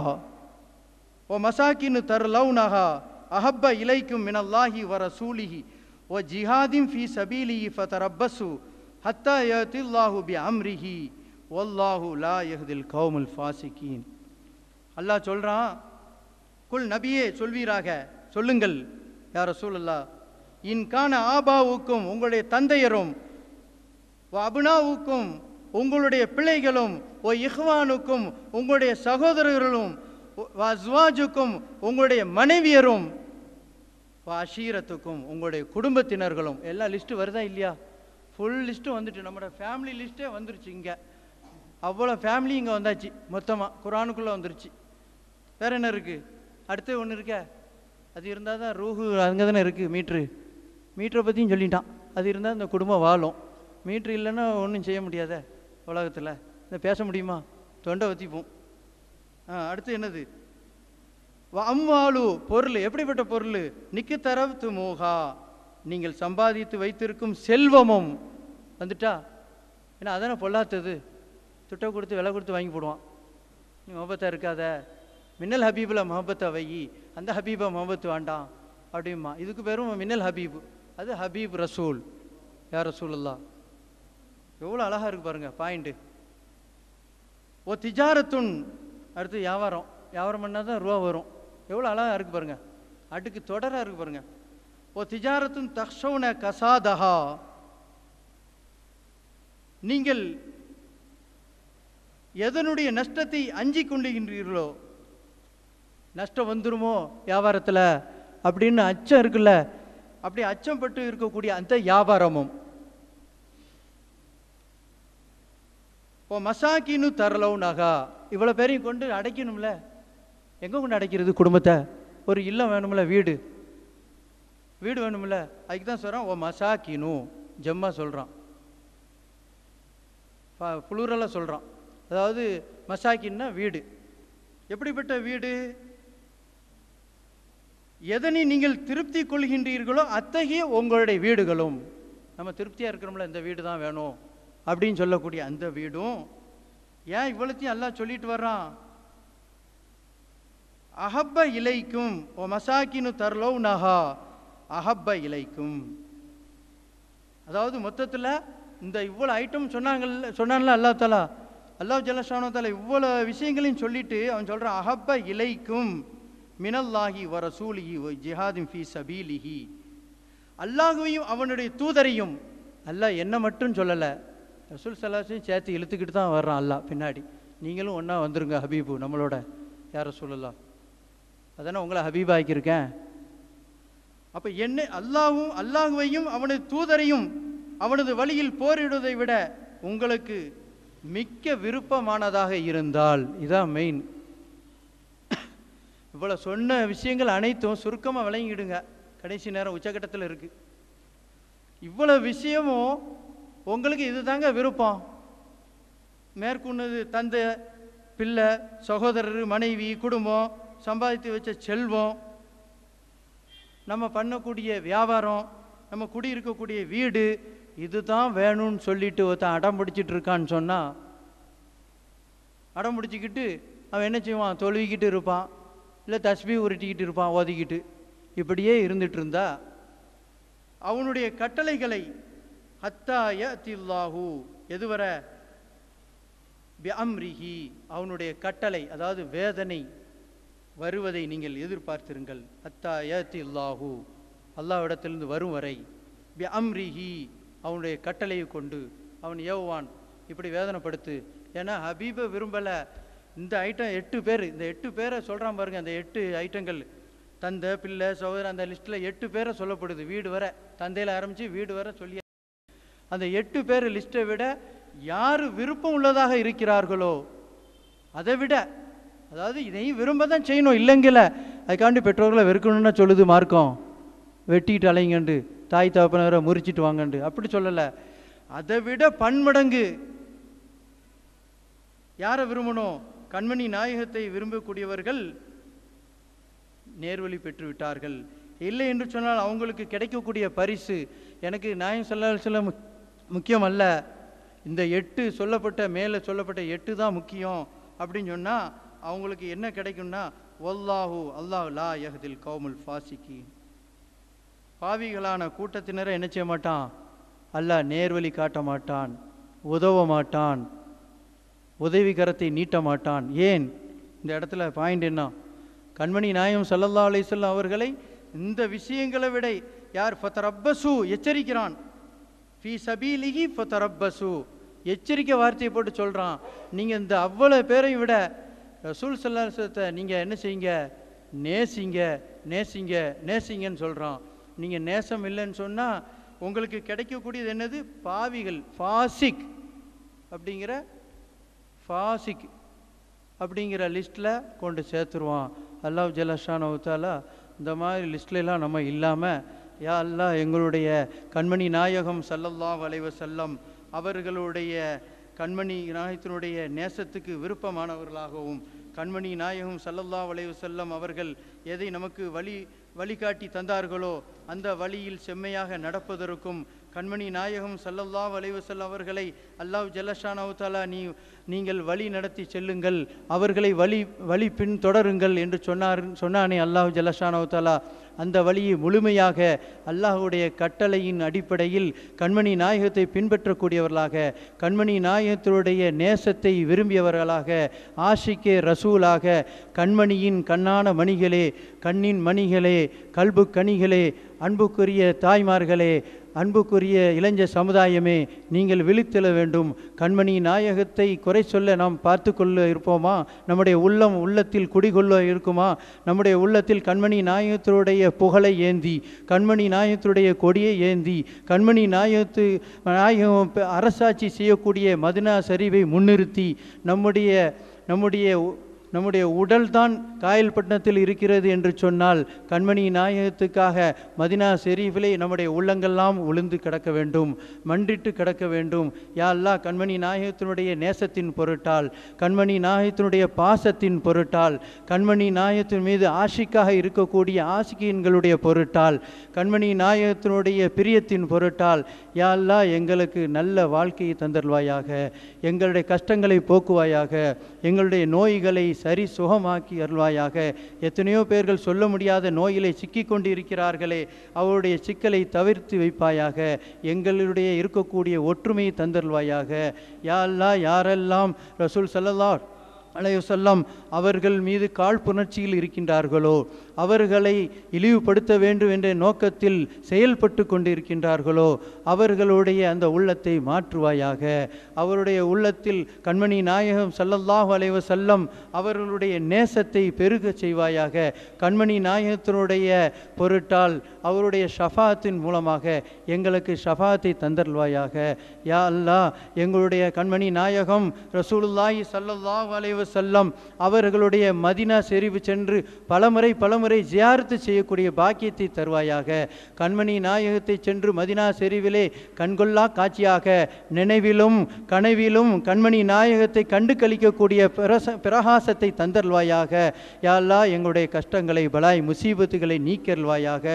A: ஒ மசாக்கினு தர்லௌனஹா அஹப்ப இலைக்கும் மினல்லாஹி வ ரசூலிஹி ஒ ஜிஹாதிம் ஃபி சபீலிஹி ஃபதரப்பசு ஹத்தா யத்தில்லாஹு பி அம்ரிஹி வல்லாஹு லா யஹ்தில் கௌமுல் ஃபாசிகீன் அல்லாஹ் சொல்றான் குல் நபியே சொல்வீராக சொல்லுங்கள் யார் ரசூலுல்லா இன்கான ஆபாவுக்கும் உங்களுடைய தந்தையரும் வ அபுனாவுக்கும் உங்களுடைய பிள்ளைகளும் ஓ இஹ்வானுக்கும் உங்களுடைய சகோதரர்களும் வ அஸ்வாஜுக்கும் உங்களுடைய மனைவியரும் வ அஷீரத்துக்கும் உங்களுடைய குடும்பத்தினர்களும் எல்லா லிஸ்ட்டு வருதா இல்லையா ஃபுல் லிஸ்ட்டும் வந்துட்டு நம்மளோட ஃபேமிலி லிஸ்ட்டே வந்துருச்சு இங்கே அவ்வளோ ஃபேமிலி இங்கே வந்தாச்சு மொத்தமாக குரானுக்குள்ளே வந்துருச்சு வேற என்ன இருக்குது அடுத்து ஒன்று இருக்க அது இருந்தால் தான் ரூஹு அங்கே தானே இருக்குது மீட்ரு மீட்டரை பற்றியும் சொல்லிட்டான் அது இருந்தால் இந்த குடும்பம் வாழும் மீட்ரு இல்லைன்னா ஒன்றும் செய்ய முடியாத உலகத்தில் இந்த பேச முடியுமா தொண்டை வத்திப்போம் ஆ அடுத்து என்னது வ அம்வாலு பொருள் எப்படிப்பட்ட பொருள் நிக்கு தரவு மோகா நீங்கள் சம்பாதித்து வைத்திருக்கும் செல்வமும் வந்துட்டா ஏன்னா அதானே பொல்லாத்தது துட்டை கொடுத்து விலை கொடுத்து வாங்கி போடுவான் நீ முகப்பத்தா இருக்காத மின்னல் ஹபீபில் முகப்பத்தை வை அந்த ஹபீபை முகப்பத்து வேண்டாம் அப்படிமா இதுக்கு பேரும் மின்னல் ஹபீப் அது ஹபீப் ரசூல் யார் ரசூலுல்லா எவ்வளோ அழகாக இருக்கு பாருங்க பாயிண்ட்டு ஓ திஜாரத்துன் அடுத்து வியாபாரம் வியாபாரம் பண்ணால் தான் ரூபா வரும் எவ்வளோ அழகாக இருக்கு பாருங்க அடுக்கு தொடராக இருக்கு பாருங்க ஓ திஜாரத்துன் தக்ஷௌன கசாதஹா நீங்கள் எதனுடைய நஷ்டத்தை அஞ்சி கொண்டுகின்றீர்களோ நஷ்டம் வந்துருமோ வியாபாரத்தில் அப்படின்னு அச்சம் இருக்குல்ல அப்படி அச்சம் பட்டு இருக்கக்கூடிய அந்த வியாபாரமும் ஓ மசாக்கின்னு தரலவு நகா இவ்வளோ பேரையும் கொண்டு அடைக்கணும்ல எங்கே கொண்டு அடைக்கிறது குடும்பத்தை ஒரு இல்லம் வேணும்ல வீடு வீடு வேணும்ல அதுக்கு தான் சொல்கிறான் ஓ மசாக்கினு ஜம்மா சொல்கிறான் புளூரலாக சொல்கிறான் அதாவது மசாக்கின்னா வீடு எப்படிப்பட்ட வீடு எதனை நீங்கள் திருப்தி கொள்கின்றீர்களோ அத்தகைய உங்களுடைய வீடுகளும் நம்ம திருப்தியாக இருக்கிறோம்ல இந்த வீடு தான் வேணும் அப்படின்னு சொல்லக்கூடிய அந்த வீடும் ஏன் இவ்வளத்தையும் எல்லாம் சொல்லிட்டு வர்றான் அஹப்ப இலைக்கும் ஓ மசாக்கினு தரலோ நகா அஹப்ப இலைக்கும் அதாவது மொத்தத்தில் இந்த இவ்வளோ ஐட்டம் சொன்னாங்கல்ல சொன்னான்ல அல்லா தாலா அல்லாஹ் ஜல்லஷானோ தாலா இவ்வளோ விஷயங்களையும் சொல்லிட்டு அவன் சொல்கிறான் அஹப்ப இலைக்கும் மினல்லாஹி வ ரசூலிஹி வ ஜிஹாதிம் ஃபி சபீலிஹி அல்லாஹுவையும் அவனுடைய தூதரையும் அல்லாஹ் என்ன மட்டும் சொல்லலை ரசூல் சல்லாஸையும் சேர்த்து இழுத்துக்கிட்டு தான் வர்றான் அல்லாஹ் பின்னாடி நீங்களும் ஒன்றா வந்துருங்க ஹபீபு நம்மளோட யார் சொல்லலாம் அதானே உங்களை ஹபீப் ஆக்கியிருக்கேன் அப்போ என்ன அல்லாவும் அல்லாஹுவையும் அவனது தூதரையும் அவனது வழியில் போரிடுவதை விட உங்களுக்கு மிக்க விருப்பமானதாக இருந்தால் இதான் மெயின் இவ்வளோ சொன்ன விஷயங்கள் அனைத்தும் சுருக்கமாக விளங்கிடுங்க கடைசி நேரம் உச்சகட்டத்தில் இருக்குது இவ்வளோ விஷயமும் உங்களுக்கு இதுதாங்க விருப்பம் மேற்கொண்டது தந்தை பிள்ளை சகோதரர் மனைவி குடும்பம் சம்பாதித்து வச்ச செல்வம் நம்ம பண்ணக்கூடிய வியாபாரம் நம்ம குடியிருக்கக்கூடிய வீடு இதுதான் வேணும்னு சொல்லிட்டு ஒருத்தன் அடம் பிடிச்சிட்டு இருக்கான்னு சொன்னால் அடம் பிடிச்சிக்கிட்டு அவன் என்ன செய்வான் தொழுவிக்கிட்டு இருப்பான் இல்லை தஸ்பி உருட்டிக்கிட்டு இருப்பான் ஓதிக்கிட்டு இப்படியே இருந்துட்டு இருந்தா அவனுடைய கட்டளைகளை ஹத்தா யத்தில்லாஹு எதுவரை பிஅம்ரிஹி அவனுடைய கட்டளை அதாவது வேதனை வருவதை நீங்கள் எதிர்பார்த்திருங்கள் ஹத்தா யத்தில்லாஹு அல்லாஹ்விடத்திலிருந்து வரும் வரை பிஅம்ரிஹி அவனுடைய கட்டளையை கொண்டு அவன் ஏவுவான் இப்படி வேதனைப்படுத்து ஏன்னா ஹபீபை விரும்பலை இந்த ஐட்டம் எட்டு பேர் இந்த எட்டு பேரை சொல்கிறான் பாருங்க அந்த எட்டு ஐட்டங்கள் தந்தை பிள்ளை சகோதரன் அந்த லிஸ்ட்டில் எட்டு பேரை சொல்லப்படுது வீடு வர தந்தையில் ஆரம்பித்து வீடு வர சொல்லி அந்த எட்டு பேர் லிஸ்ட்டை விட யார் விருப்பம் உள்ளதாக இருக்கிறார்களோ அதை விட அதாவது இதையும் விரும்ப தான் செய்யணும் இல்லைங்கில அதுக்காண்டி பெற்றோர்களை வெறுக்கணும்னு சொல்லுது மார்க்கம் வெட்டிட்டு அலைங்கண்டு தாய் தகப்பனரை முறிச்சிட்டு வாங்கண்டு அப்படி சொல்லலை அதை விட பன்மடங்கு யாரை விரும்பணும் கண்மணி நாயகத்தை விரும்பக்கூடியவர்கள் நேர்வழி பெற்று விட்டார்கள் இல்லை என்று சொன்னால் அவங்களுக்கு கிடைக்கக்கூடிய பரிசு எனக்கு நாயம் சொல்ல சொல்ல முக்கியம் அல்ல இந்த எட்டு சொல்லப்பட்ட மேலே சொல்லப்பட்ட எட்டு தான் முக்கியம் அப்படின்னு சொன்னால் அவங்களுக்கு என்ன கிடைக்கும்னா ஒல்லாஹு அல்லாஹ் லா யஹதில் கௌமுல் ஃபாசிக்கி பாவிகளான கூட்டத்தினரை என்ன செய்ய மாட்டான் அல்லாஹ் நேர்வழி காட்ட மாட்டான் உதவ மாட்டான் உதவிகரத்தை நீட்ட மாட்டான் ஏன் இந்த இடத்துல பாயிண்ட் என்ன கண்மணி நாயம் சல்லல்லா அலிசல்லாம் அவர்களை இந்த விஷயங்களை விட யார் ஃபத்தரப்பசு எச்சரிக்கிறான் ஃபி சபீலிஹி ஃபத்தரப்பசு எச்சரிக்கை வார்த்தையை போட்டு சொல்கிறான் நீங்கள் இந்த அவ்வளோ பேரையும் விட ரசூல் சல்லாசத்தை நீங்கள் என்ன செய்யுங்க நேசிங்க நேசிங்க நேசிங்கன்னு சொல்கிறான் நீங்கள் நேசம் இல்லைன்னு சொன்னால் உங்களுக்கு கிடைக்கக்கூடியது என்னது பாவிகள் ஃபாசிக் அப்படிங்கிற ஃபாசிக் அப்படிங்கிற லிஸ்ட்டில் கொண்டு சேர்த்துருவான் அல்லாஹ் ஜலஷானவுத்தாலா இந்த மாதிரி லிஸ்ட்லலாம் நம்ம இல்லாமல் யா அல்லாஹ் எங்களுடைய கண்மணி நாயகம் சல்லல்லாஹ் அலைவ செல்லம் அவர்களுடைய கண்மணி நாயகத்தினுடைய நேசத்துக்கு விருப்பமானவர்களாகவும் கண்மணி நாயகம் சல்லல்லாஹ் அலைவ செல்லம் அவர்கள் எதை நமக்கு வழி வழிகாட்டி தந்தார்களோ அந்த வழியில் செம்மையாக நடப்பதற்கும் கண்மணி நாயகம் சல்லல்லாஹ் அலைவசல் அவர்களை அல்லாஹ் ஜல்லஷானவுத்தாலா நீ நீங்கள் வழி நடத்தி செல்லுங்கள் அவர்களை வழி வழி பின் தொடருங்கள் என்று சொன்னார் சொன்னானே அல்லாஹ் ஜல்லஷானவுத்தாலா அந்த வழியை முழுமையாக அல்லாஹுடைய கட்டளையின் அடிப்படையில் கண்மணி நாயகத்தை பின்பற்றக்கூடியவர்களாக கண்மணி நாயகத்தினுடைய நேசத்தை விரும்பியவர்களாக ஆஷிக்கே ரசூலாக கண்மணியின் கண்ணான மணிகளே கண்ணின் மணிகளே கல்பு கனிகளே அன்புக்குரிய தாய்மார்களே அன்புக்குரிய இளைஞ சமுதாயமே நீங்கள் விழித்தெழ வேண்டும் கண்மணி நாயகத்தை குறை சொல்ல நாம் பார்த்து கொள்ள இருப்போமா நம்முடைய உள்ளம் உள்ளத்தில் குடிகொள்ள இருக்குமா நம்முடைய உள்ளத்தில் கண்மணி நாயகத்தினுடைய புகழை ஏந்தி கண்மணி நாயகத்தினுடைய கொடியை ஏந்தி கண்மணி நாயகத்து நாயகம் அரசாட்சி செய்யக்கூடிய மதினா சரிவை முன்னிறுத்தி நம்முடைய நம்முடைய நம்முடைய உடல் தான் காயல்பட்டினத்தில் இருக்கிறது என்று சொன்னால் கண்மணி நாயகத்துக்காக மதினா ஷெரீஃபிலே நம்முடைய உள்ளங்கள்லாம் உளுந்து கிடக்க வேண்டும் மன்றிட்டு கிடக்க வேண்டும் யா அல்லாஹ் கண்மணி நாயகத்தினுடைய நேசத்தின் பொருட்டால் கண்மணி நாயகத்தினுடைய பாசத்தின் பொருட்டால் கண்மணி நாயகத்தின் மீது ஆஷிக்காக இருக்கக்கூடிய ஆசிக்கியன்களுடைய பொருட்டால் கண்மணி நாயகத்தினுடைய பிரியத்தின் பொருட்டால் யா அல்லாஹ் எங்களுக்கு நல்ல வாழ்க்கையை தந்தருவாயாக எங்களுடைய கஷ்டங்களை போக்குவாயாக எங்களுடைய நோய்களை சரி சுகமாக்கி அருள்வாயாக எத்தனையோ பேர்கள் சொல்ல முடியாத நோயிலே சிக்கி கொண்டு இருக்கிறார்களே அவருடைய சிக்கலை தவிர்த்து வைப்பாயாக எங்களுடைய இருக்கக்கூடிய ஒற்றுமையை தந்தருள்வாயாக யா அல்லாஹ் யாரெல்லாம் ரசூல் சல்லல்லா அலையுசல்லாம் அவர்கள் மீது காழ்ப்புணர்ச்சியில் இருக்கின்றார்களோ அவர்களை இழிவுபடுத்த வேண்டும் என்ற நோக்கத்தில் செயல்பட்டு கொண்டிருக்கின்றார்களோ அவர்களுடைய அந்த உள்ளத்தை மாற்றுவாயாக அவருடைய உள்ளத்தில் கண்மணி நாயகம் சல்லல்லாஹு அலைவ செல்லம் அவர்களுடைய நேசத்தை பெருகச் செய்வாயாக கண்மணி நாயகத்தினுடைய பொருட்டால் அவருடைய ஷஃபாத்தின் மூலமாக எங்களுக்கு ஷஃபாத்தை தந்தருள்வாயாக யா அல்லாஹ் எங்களுடைய கண்மணி நாயகம் ரசூலுல்லாஹி சல்லல்லாஹு அலைவ செல்லம் அவர்களுடைய மதினா செறிவு சென்று பலமுறை பலமுறை ஜியாரத்து செய்யக்கூடிய பாக்கியத்தை தருவாயாக கண்மணி நாயகத்தை சென்று மதினா செறிவிலே கண்கொள்ளா காட்சியாக நினைவிலும் கனவிலும் கண்மணி நாயகத்தை கண்டு கழிக்கக்கூடிய பிரச பிரகாசத்தை தந்தருள்வாயாக யா அல்லாஹ் எங்களுடைய கஷ்டங்களை பலாய் முசீபத்துகளை நீக்கருள்வாயாக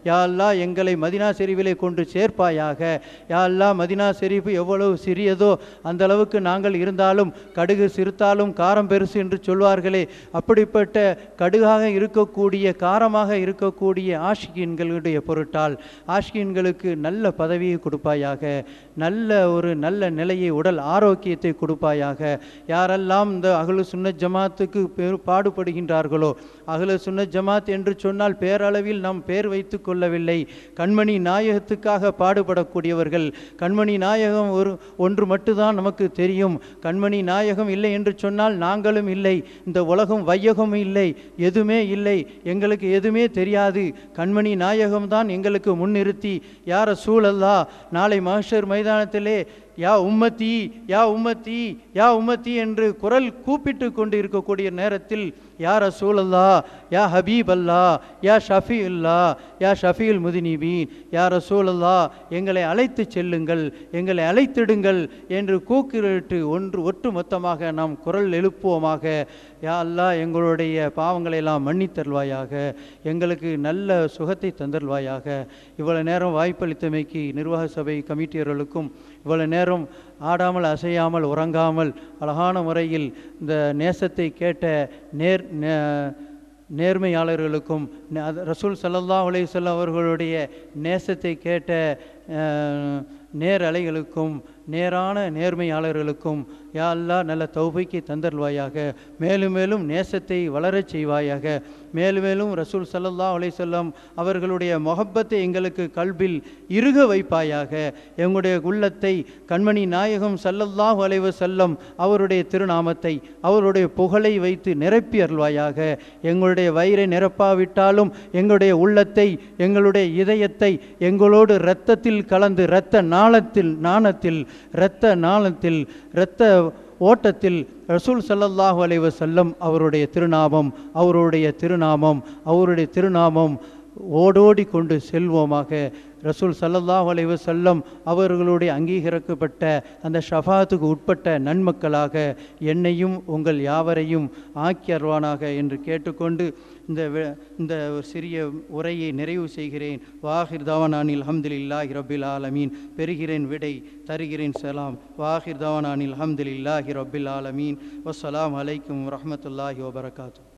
A: யா அல்லாஹ் எங்களை மதினா ஷெரீஃபிலே கொண்டு சேர்ப்பாயாக யா அல்லாஹ் மதினா ஷெரீஃப் எவ்வளவு சிறியதோ அந்த அளவுக்கு நாங்கள் இருந்தாலும் கடுகு சிறுத்தாலும் காரம் பெருசு என்று சொல்வார்களே அப்படிப்பட்ட கடுகாக இருக்கக்கூடிய காரமாக இருக்கக்கூடிய ஆஷிகின்களுடைய பொருட்டால் ஆஷிகின்களுக்கு நல்ல பதவியை கொடுப்பாயாக நல்ல ஒரு நல்ல நிலையை உடல் ஆரோக்கியத்தை கொடுப்பாயாக யாரெல்லாம் இந்த அகலு சுன்னத் ஜமாத்துக்கு பெரு பாடுபடுகின்றார்களோ அகலு சுன்னத் ஜமாத் என்று சொன்னால் பேரளவில் நாம் பேர் வைத்து கொள்ளவில்லை கண்மணி நாயகத்துக்காக பாடுபடக்கூடியவர்கள் கண்மணி நாயகம் ஒரு ஒன்று மட்டும்தான் நமக்கு தெரியும் கண்மணி நாயகம் இல்லை என்று சொன்னால் நாங்களும் இல்லை இந்த உலகம் வையகம் இல்லை எதுவுமே இல்லை எங்களுக்கு எதுவுமே தெரியாது கண்மணி நாயகம் தான் எங்களுக்கு முன்னிறுத்தி யார சூழல்லா நாளை மகஷர் மைதானத்திலே யா உம்மத்தி யா உம்மத்தி யா உம்மத்தி என்று குரல் கூப்பிட்டு கொண்டு இருக்கக்கூடிய நேரத்தில் யா ரசூலல்லா யா ஹபீப் அல்லா யா ஷஃபி அல்லா யா ஷஃபீல் முதினிபீன் யா ரசூலல்லா எங்களை அழைத்து செல்லுங்கள் எங்களை அழைத்திடுங்கள் என்று கூக்கிட்டு ஒன்று ஒட்டு மொத்தமாக நாம் குரல் எழுப்புவோமாக யா அல்லாஹ் எங்களுடைய பாவங்களை எல்லாம் மன்னித்தருள்வாயாக எங்களுக்கு நல்ல சுகத்தை தந்தருள்வாயாக இவ்வளவு நேரம் வாய்ப்பளித்தமைக்கு நிர்வாக சபை கமிட்டியர்களுக்கும் இவ்வளவு நேரம் ஆடாமல் அசையாமல் உறங்காமல் அழகான முறையில் இந்த நேசத்தை கேட்ட நேர் நே- நேர்மையாளர்களுக்கும் நே- அது ரசூல் ஸல்லல்லாஹு அலைஹி வஸல்லம் அவர்களுடைய நேசத்தை கேட்ட அஹ், நேர் அலைகளுக்கும் நேரான நேர்மையாளர்களுக்கும் யா அல்லாஹ் நல்ல தௌபைக்கு தந்தருள்வாயாக மேலும் மேலும் நேசத்தை வளரச் செய்வாயாக மேலும் மேலும் ரசூல் ஸல்லல்லாஹு அலைஹி வஸல்லம் அவர்களுடைய மொஹப்பத்தை எங்களுக்கு கல்பில் இறுக வைப்பாயாக எங்களுடைய உள்ளத்தை கண்மணி நாயகம் ஸல்லல்லாஹு அலைஹி வஸல்லம் அவருடைய திருநாமத்தை அவருடைய புகழை வைத்து நிரப்பி அருள்வாயாக எங்களுடைய வயிறை நிரப்பாவிட்டாலும் எங்களுடைய உள்ளத்தை எங்களுடைய இதயத்தை எங்களோடு இரத்தத்தில் கலந்து இரத்த நாளத்தில் நாணத்தில் இரத்த நாளத்தில் இரத்த ஓட்டத்தில் ரசூல் ஸல்லல்லாஹு அலைஹி வஸல்லம் அவருடைய திருநாமம் அவருடைய திருநாமம் அவருடைய திருநாமம் ஓடோடி கொண்டு செல்வோமாக ரசூல் ஸல்லல்லாஹு அலைஹி வஸல்லம் அவர்களுடைய அங்கீகரிக்கப்பட்ட அந்த ஷஃபாத்துக்கு உட்பட்ட நன்மக்களாக என்னையும் உங்கள் யாவரையும் ஆக்கி அருவானாக என்று கேட்டுக்கொண்டு இந்த வே- இந்த ஒரு சிறிய உரையை நிறைவு செய்கிறேன் வாஹிர் தவானானில் அஹமதுல்லாஹி ரபில் ஆலமீன் பெறுகிறேன் விடை தருகிறேன் சலாம் வாஹிர் தவானானில் அஹமதுல்லாஹி ரபில் ஆலமீன் வஸ்ஸலாம் அலைக்கும் வரஹ்மத்துல்லாஹி வபரகாத்து